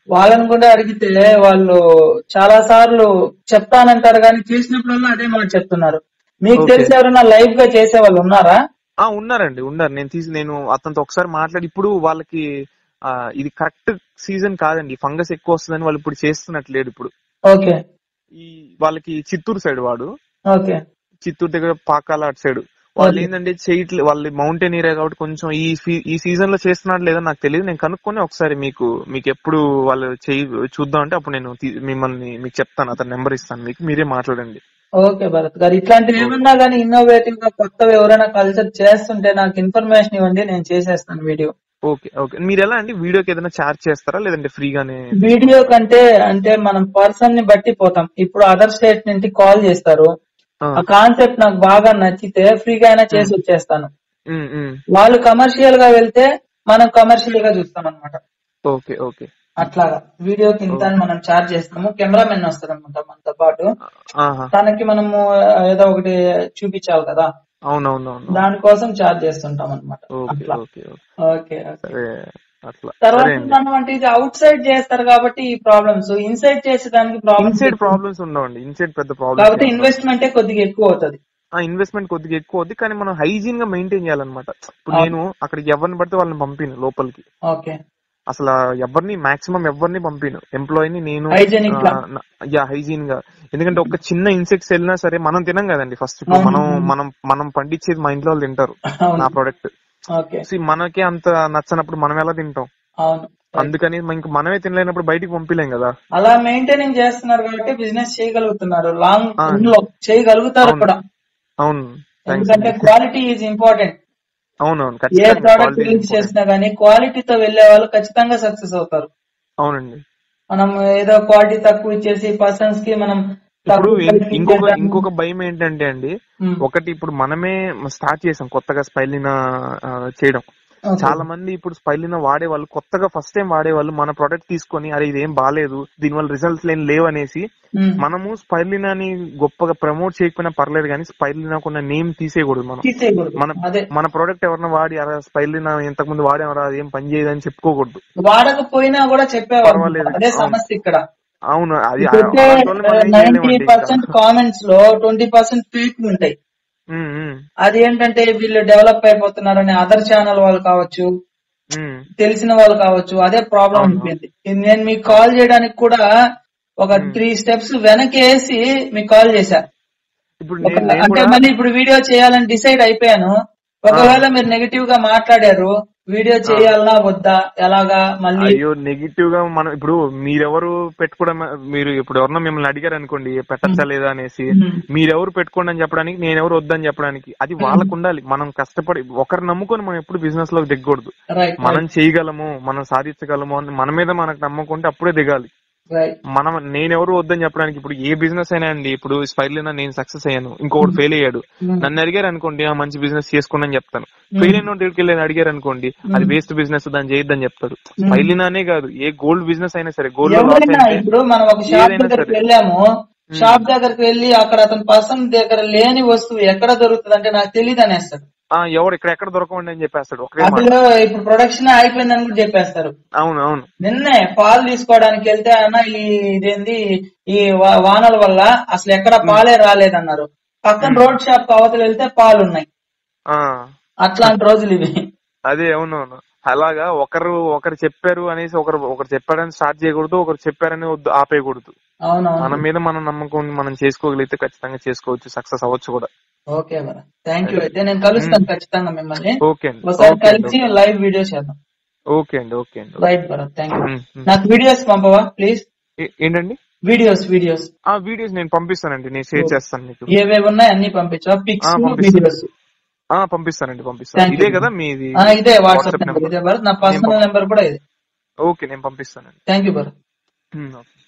వాళ్ళని కూడా అడిగితే వాళ్ళు చాలా సార్లు చెప్తానంటారు కానీ చేసినప్పుడల్లా అదే మాట చెప్తున్నారు మీకు Okay. తెలిసి ఎవరైనా లైవ్ గా చేసే వాళ్ళు ఉన్నారా ఆ ఉన్నారండి ఉన్నారు నేను తీసి నేను అతనితో ఒకసారి మాట్లాడి ఇప్పుడు వాళ్ళకి ఆ, ఇది కరెక్ట్ సీజన్ కాదండి ఫంగస్ ఎక్కువ వస్తుందని వాళ్ళు ఇప్పుడు చేస్తున్నట్లేడు ఇప్పుడు ఓకే ఈ వాళ్ళకి చిత్తూరు సైడ్ వాడు ఓకే చిత్తూరు దగ్గర పాకాల అటు సైడ్ వాళ్ళు Okay. ఏంటంటే చేయట్లేదు వాళ్ళు మౌంటైన్ ఏరియా కాబట్టి కొంచెం ఈ ఫీ- ఈ సీజన్ లో చేస్తున్నాడు లేదో నాకు తెలియదు నేను కనుక్కొని ఒకసారి మీకు మీకు ఎప్పుడు వాళ్ళు చేయి చూద్దాం అంటే అప్పుడు నేను తీ- మిమ్మల్ని మీకు చెప్తాను అతని నెంబర్ ఇస్తాను మీకు మీరే మాట్లాడండి ఓకే భరత్ గారు ఇట్లాంటివి ఏమన్నా కానీ ఇన్నోవేటివ్ గా కొత్తవి ఎవరైనా కల్చర్ చేస్తుంటే నాకు ఇన్ఫర్మేషన్ ఇవ్వండి నేను చేసేస్తాను వీడియో ఓకే ఓకే మీరు ఎలా అండి వీడియోకి ఏదైనా చార్జ్ చేస్తారా లేదంటే ఫ్రీగానే వీడియో కంటే అంటే మనం పర్సన్ ని బట్టి పోతాం ఇప్పుడు అదర్ స్టేట్ నుంచి కాల్ చేస్తారు ఆ, ఆ కాన్సెప్ట్ నాకు బాగా నచ్చితే ఫ్రీగా అయినా చేసి వచ్చేస్తాను ఉమ్, ఉమ్. వాళ్ళు కమర్షియల్ గా వెళ్తే మనం కమర్షియల్ గా చూస్తాం అనమాట ఓకే ఓకే అట్లాగా వీడియోకి ఇంత అని మనం చార్జ్ చేస్తాము కెమెరామెన్ వస్తారు అనమాట మనతో పాటు ఆహా తనకి మనము ఏదో ఒకటి చూపించాలి కదా అవునవునవును దానికోసం చార్జ్ చేస్తుంటాం అనమాట ఓకే అట్లా ఓకే ఓకే. Okay okay. సరే అట్లా తర్వాత సరే అండి మనం అంటే ఇది అవుట్ సైడ్ చేస్తారు కాబట్టి ఈ ప్రాబ్లమ్స్ ఇన్సైడ్ చేసేదానికి ప్రాబ్లమ్స్ ఇన్సైడ్ ప్రాబ్లమ్స్ ఉండవండి ఇన్సైడ్ పెద్ద కాబట్టి ప్రాబ్లమ్స్ ఇన్వెస్ట్మెంట్ కొద్దిగా ఎక్కువ అవుతుంది ఆ ఇన్వెస్ట్మెంట్ కొద్దిగా ఎక్కువ అవుద్ది కానీ మనం హైజీన్ గా మెయింటైన్ చేయాలన్నమాట ఇప్పుడు అవును. నేను అక్కడికి ఎవరిని పడితే వాళ్ళని పంపిను లోపలికి ఓకే అసలు ఎవరిని మాక్సిమం ఎవరిని పంపిను ఎంప్లాయీని నేను Hygienic గా. యా హైజీన్ గా ఎందుకంటే ఒక చిన్న ఇన్సెక్ట్స్ వెళ్ళినా సరే మనం తినం కదండి ఫస్ట్ ఇప్పుడు అవును. మనం మనం మనం పండించేది మా ఇంట్లో వాళ్ళు తింటారు అవును నా ప్రొడక్ట్ ఓకే సో మనకే అంత నచ్చనప్పుడు మనం ఎలా తింటాం అవును అందుకని ఇంక మనమే తినలేనప్పుడు బయటికి పంపిలేం కదా అలా మెయింటైనింగ్ చేస్తున్నారు కాబట్టి బిజినెస్ చేయగలుగుతున్నారు లాంగ్ ఆ. రన్ లో చేయగలుగుతారు అవును. కూడా అవును థ్యాంక్స్ ఎందుకంటే క్వాలిటీ ఈజ్ ఇంపార్టెంట్ అవునవును ఏ ఖచ్చితంగా ప్రోడక్ట్ quality రిలీజ్ important. చేసినా గానీ క్వాలిటీతో వెళ్లే వాళ్ళు ఖచ్చితంగా సక్సెస్ అవుతారు అవునండి మనం ఏదో క్వాలిటీ తక్కువ ఇచ్చేసి పర్సన్స్ కి మనం ఇప్పుడు తక్కువ ఇం- price ఇంకొక ఇచ్చేద్దాము. ఇంకొక భయం ఏంటంటే అండి ఉమ్. ఒకటి ఇప్పుడు మనమే స్టార్ట్ చేసాం కొత్తగా స్పైలిన చేయడం Okay. చాలా మంది ఇప్పుడు స్పైలిన వాడే వాళ్ళు కొత్తగా ఫస్ట్ టైం వాడే వాళ్ళు మన ప్రొడక్ట్ తీసుకొని అరే ఇదేం బాగాలేదు దీనివల్ల రిజల్ట్స్ ఏం లేవు అనేసి ఉమ్. మనము స్పైలినాని గొప్పగా ప్రమోట్ చేయకపోయినా పర్లేదు కానీ స్పైలినాకు ఉన్న నేమ్ తీసేయకూడదు మనం తీసేయకూడదు మన అదే మన ప్రోడక్ట్ ఎవరన్నా వాడి అరే స్పైలినా ఇంతకు ముందు వాడేవరా అదేం పని చేయదని చెప్పుకోకూడదు వాడకపోయినా కూడా చెప్పేవాళ్ళు పర్వాలేదు. అదే అవును. సమస్య ఇక్కడ అవును అది ఇప్పుడైతే అలాంటి వాళ్ళని మనం ఏం నైన్టీ చేయలేమండి పర్సెంట్ ఇంకా. కామెంట్స్ లో ట్వంటీ పర్సెంట్ ఫేక్ ఉంటాయి ఉమ్, ఉమ్, అది ఏంటంటే వీళ్ళు డెవలప్ అయిపోతున్నారని అదర్ ఛానల్ వాళ్ళు కావచ్చు ఉమ్. తెలిసిన వాళ్ళు కావచ్చు అదే ప్రాబ్లం అవును. అయిపోయింది ఇది నేను మీకు కాల్ చేయడానికి కూడా ఒక త్రీ స్టెప్స్ వెనకేసి మీకు కాల్ చేశా ఇప్పుడు ఒక- నేను నేను అంటే కూడా మళ్ళీ ఇప్పుడు వీడియో చేయాలని డిసైడ్ అయిపోయాను ఒకవేళ మీరు నెగిటివ్ గా మాట్లాడారు వీడియో చేయాలనా వద్దా ఎలాగా మళ్ళీ అయ్యో నెగిటివ్ గా మనం ఇప్పుడు మీరెవరు పెట్టుకోవడం మీరు ఇప్పుడు ఎవరన్నా మిమ్మల్ని అడిగారు అనుకోండి పెట్టచ్చా లేదా అనేసి మ్మ్. మీరెవరు పెట్టుకోండి అని చెప్పడానికి నేనెవరు వద్దని చెప్పడానికి అది వాళ్ళకు ఉండాలి మనం కష్టపడి ఒకరు నమ్ముకొని మనం ఎప్పుడు బిజినెస్ లోకి దిగకూడదు రైట్ మనం చేయగలము మనం సాధించగలము అని మన మీద మనకు నమ్మకం ఉంటే అప్పుడే దిగాలి రైట్ మనం నేనెవరు వద్దని చెప్పడానికి ఇప్పుడు ఏ బిజినెస్ అయినా అండి ఇప్పుడు స్పైర్లీనా నేను సక్సెస్ అయ్యాను ఇంకొకటి ఫెయిల్ అయ్యాడు నన్ను అడిగారు అనుకోండి ఆ మంచి బిజినెస్ చేసుకోండి అని చెప్తాను ఫెయిల్ అయిన దగ్గరికి వెళ్ళి అడిగారు అనుకోండి అది వేస్ట్ బిజినెస్ దాన్ని చేయొద్దని చెప్తాడు స్పైర్లీనానే కాదు ఏ గోల్డ్ బిజినెస్ అయినా సరే గోల్డ్ లాస్ ఎవరైనా అయితే ఇప్పుడు మనం ఒక షాప్ ఏదైనా దగ్గరికి సరే. వెళ్ళాము షాప్ దగ్గరికి వెళ్ళి అక్కడ అతని పర్సన్ దగ్గర లేని వస్తువు ఎక్కడ దొరుకుతుంది అంటే నాకు తెలియదు అనేస్తాడు ఆ ఎవరు ఇక్కడ ఎక్కడ దొరకవండి అని చెప్పేస్తాడు ఒకే మాట అందులో ఇప్పుడు ప్రొడక్షన్ అయిపోయిందని కూడా చెప్పేస్తారు అవును అవును నిన్నే పాలు తీసుకోవడానికి వెళ్తే అన్న ఈ ఇదేంది ఈ వా- వానల వల్ల అసలు ఎక్కడ పాలే రాలేదన్నారు పక్కన రోడ్ షాప్ అవతల వెళ్తే పాలు ఉన్నాయి ఆ అట్లాంటి రోజులు ఇవి అదే అవునవును అలాగా ఒకరు ఒకరు చెప్పారు అనేసి ఒకరు ఒకరు చెప్పారని స్టార్ట్ చేయకూడదు ఒకరు చెప్పారని వద్దు ఆపేయకూడదు మన అవునవును మీద మనం నమ్మకం ఉండి మనం చేసుకోగలిగితే ఖచ్చితంగా చేసుకోవచ్చు సక్సెస్ అవ్వచ్చు కూడా ఓకే బరా థ్యాంక్ యూ అయితే నేను కలుస్తాను ఖచ్చితంగా మిమ్మల్ని ఓకే అండి ఒకసారి ఓకే అండి కలిసి లైవ్ వీడియో చేద్దాం ఓకే అండి ఓకే అండి రైట్ భరత్ థ్యాంక్ యూ ఉమ్, ఉమ్. నాకు వీడియోస్ పంపవా ప్లీజ్ ఏ- ఏంటండి వీడియోస్ వీడియోస్ ఆ వీడియోస్ నేను పంపిస్తానండి నేను షేర్ చేస్తాను మీకు ఏవేవి ఉన్నాయి అన్ని పంపించవా పిక్స్ ఆ, పంపిస్తాను. వీడియోస్ ఆ పంపిస్తానండి పంపిస్తాను Thank you. ఇదే కదా మీది ఇదే వాట్సాప్ WhatsApp నెంబర్ number. ఇదే భరత్ నా పర్సనల్ నెంబర్ కూడా ఇది ఓకే నేను పంపిస్తానండి థ్యాంక్ యూ భరత్ ఉమ్, ఓకే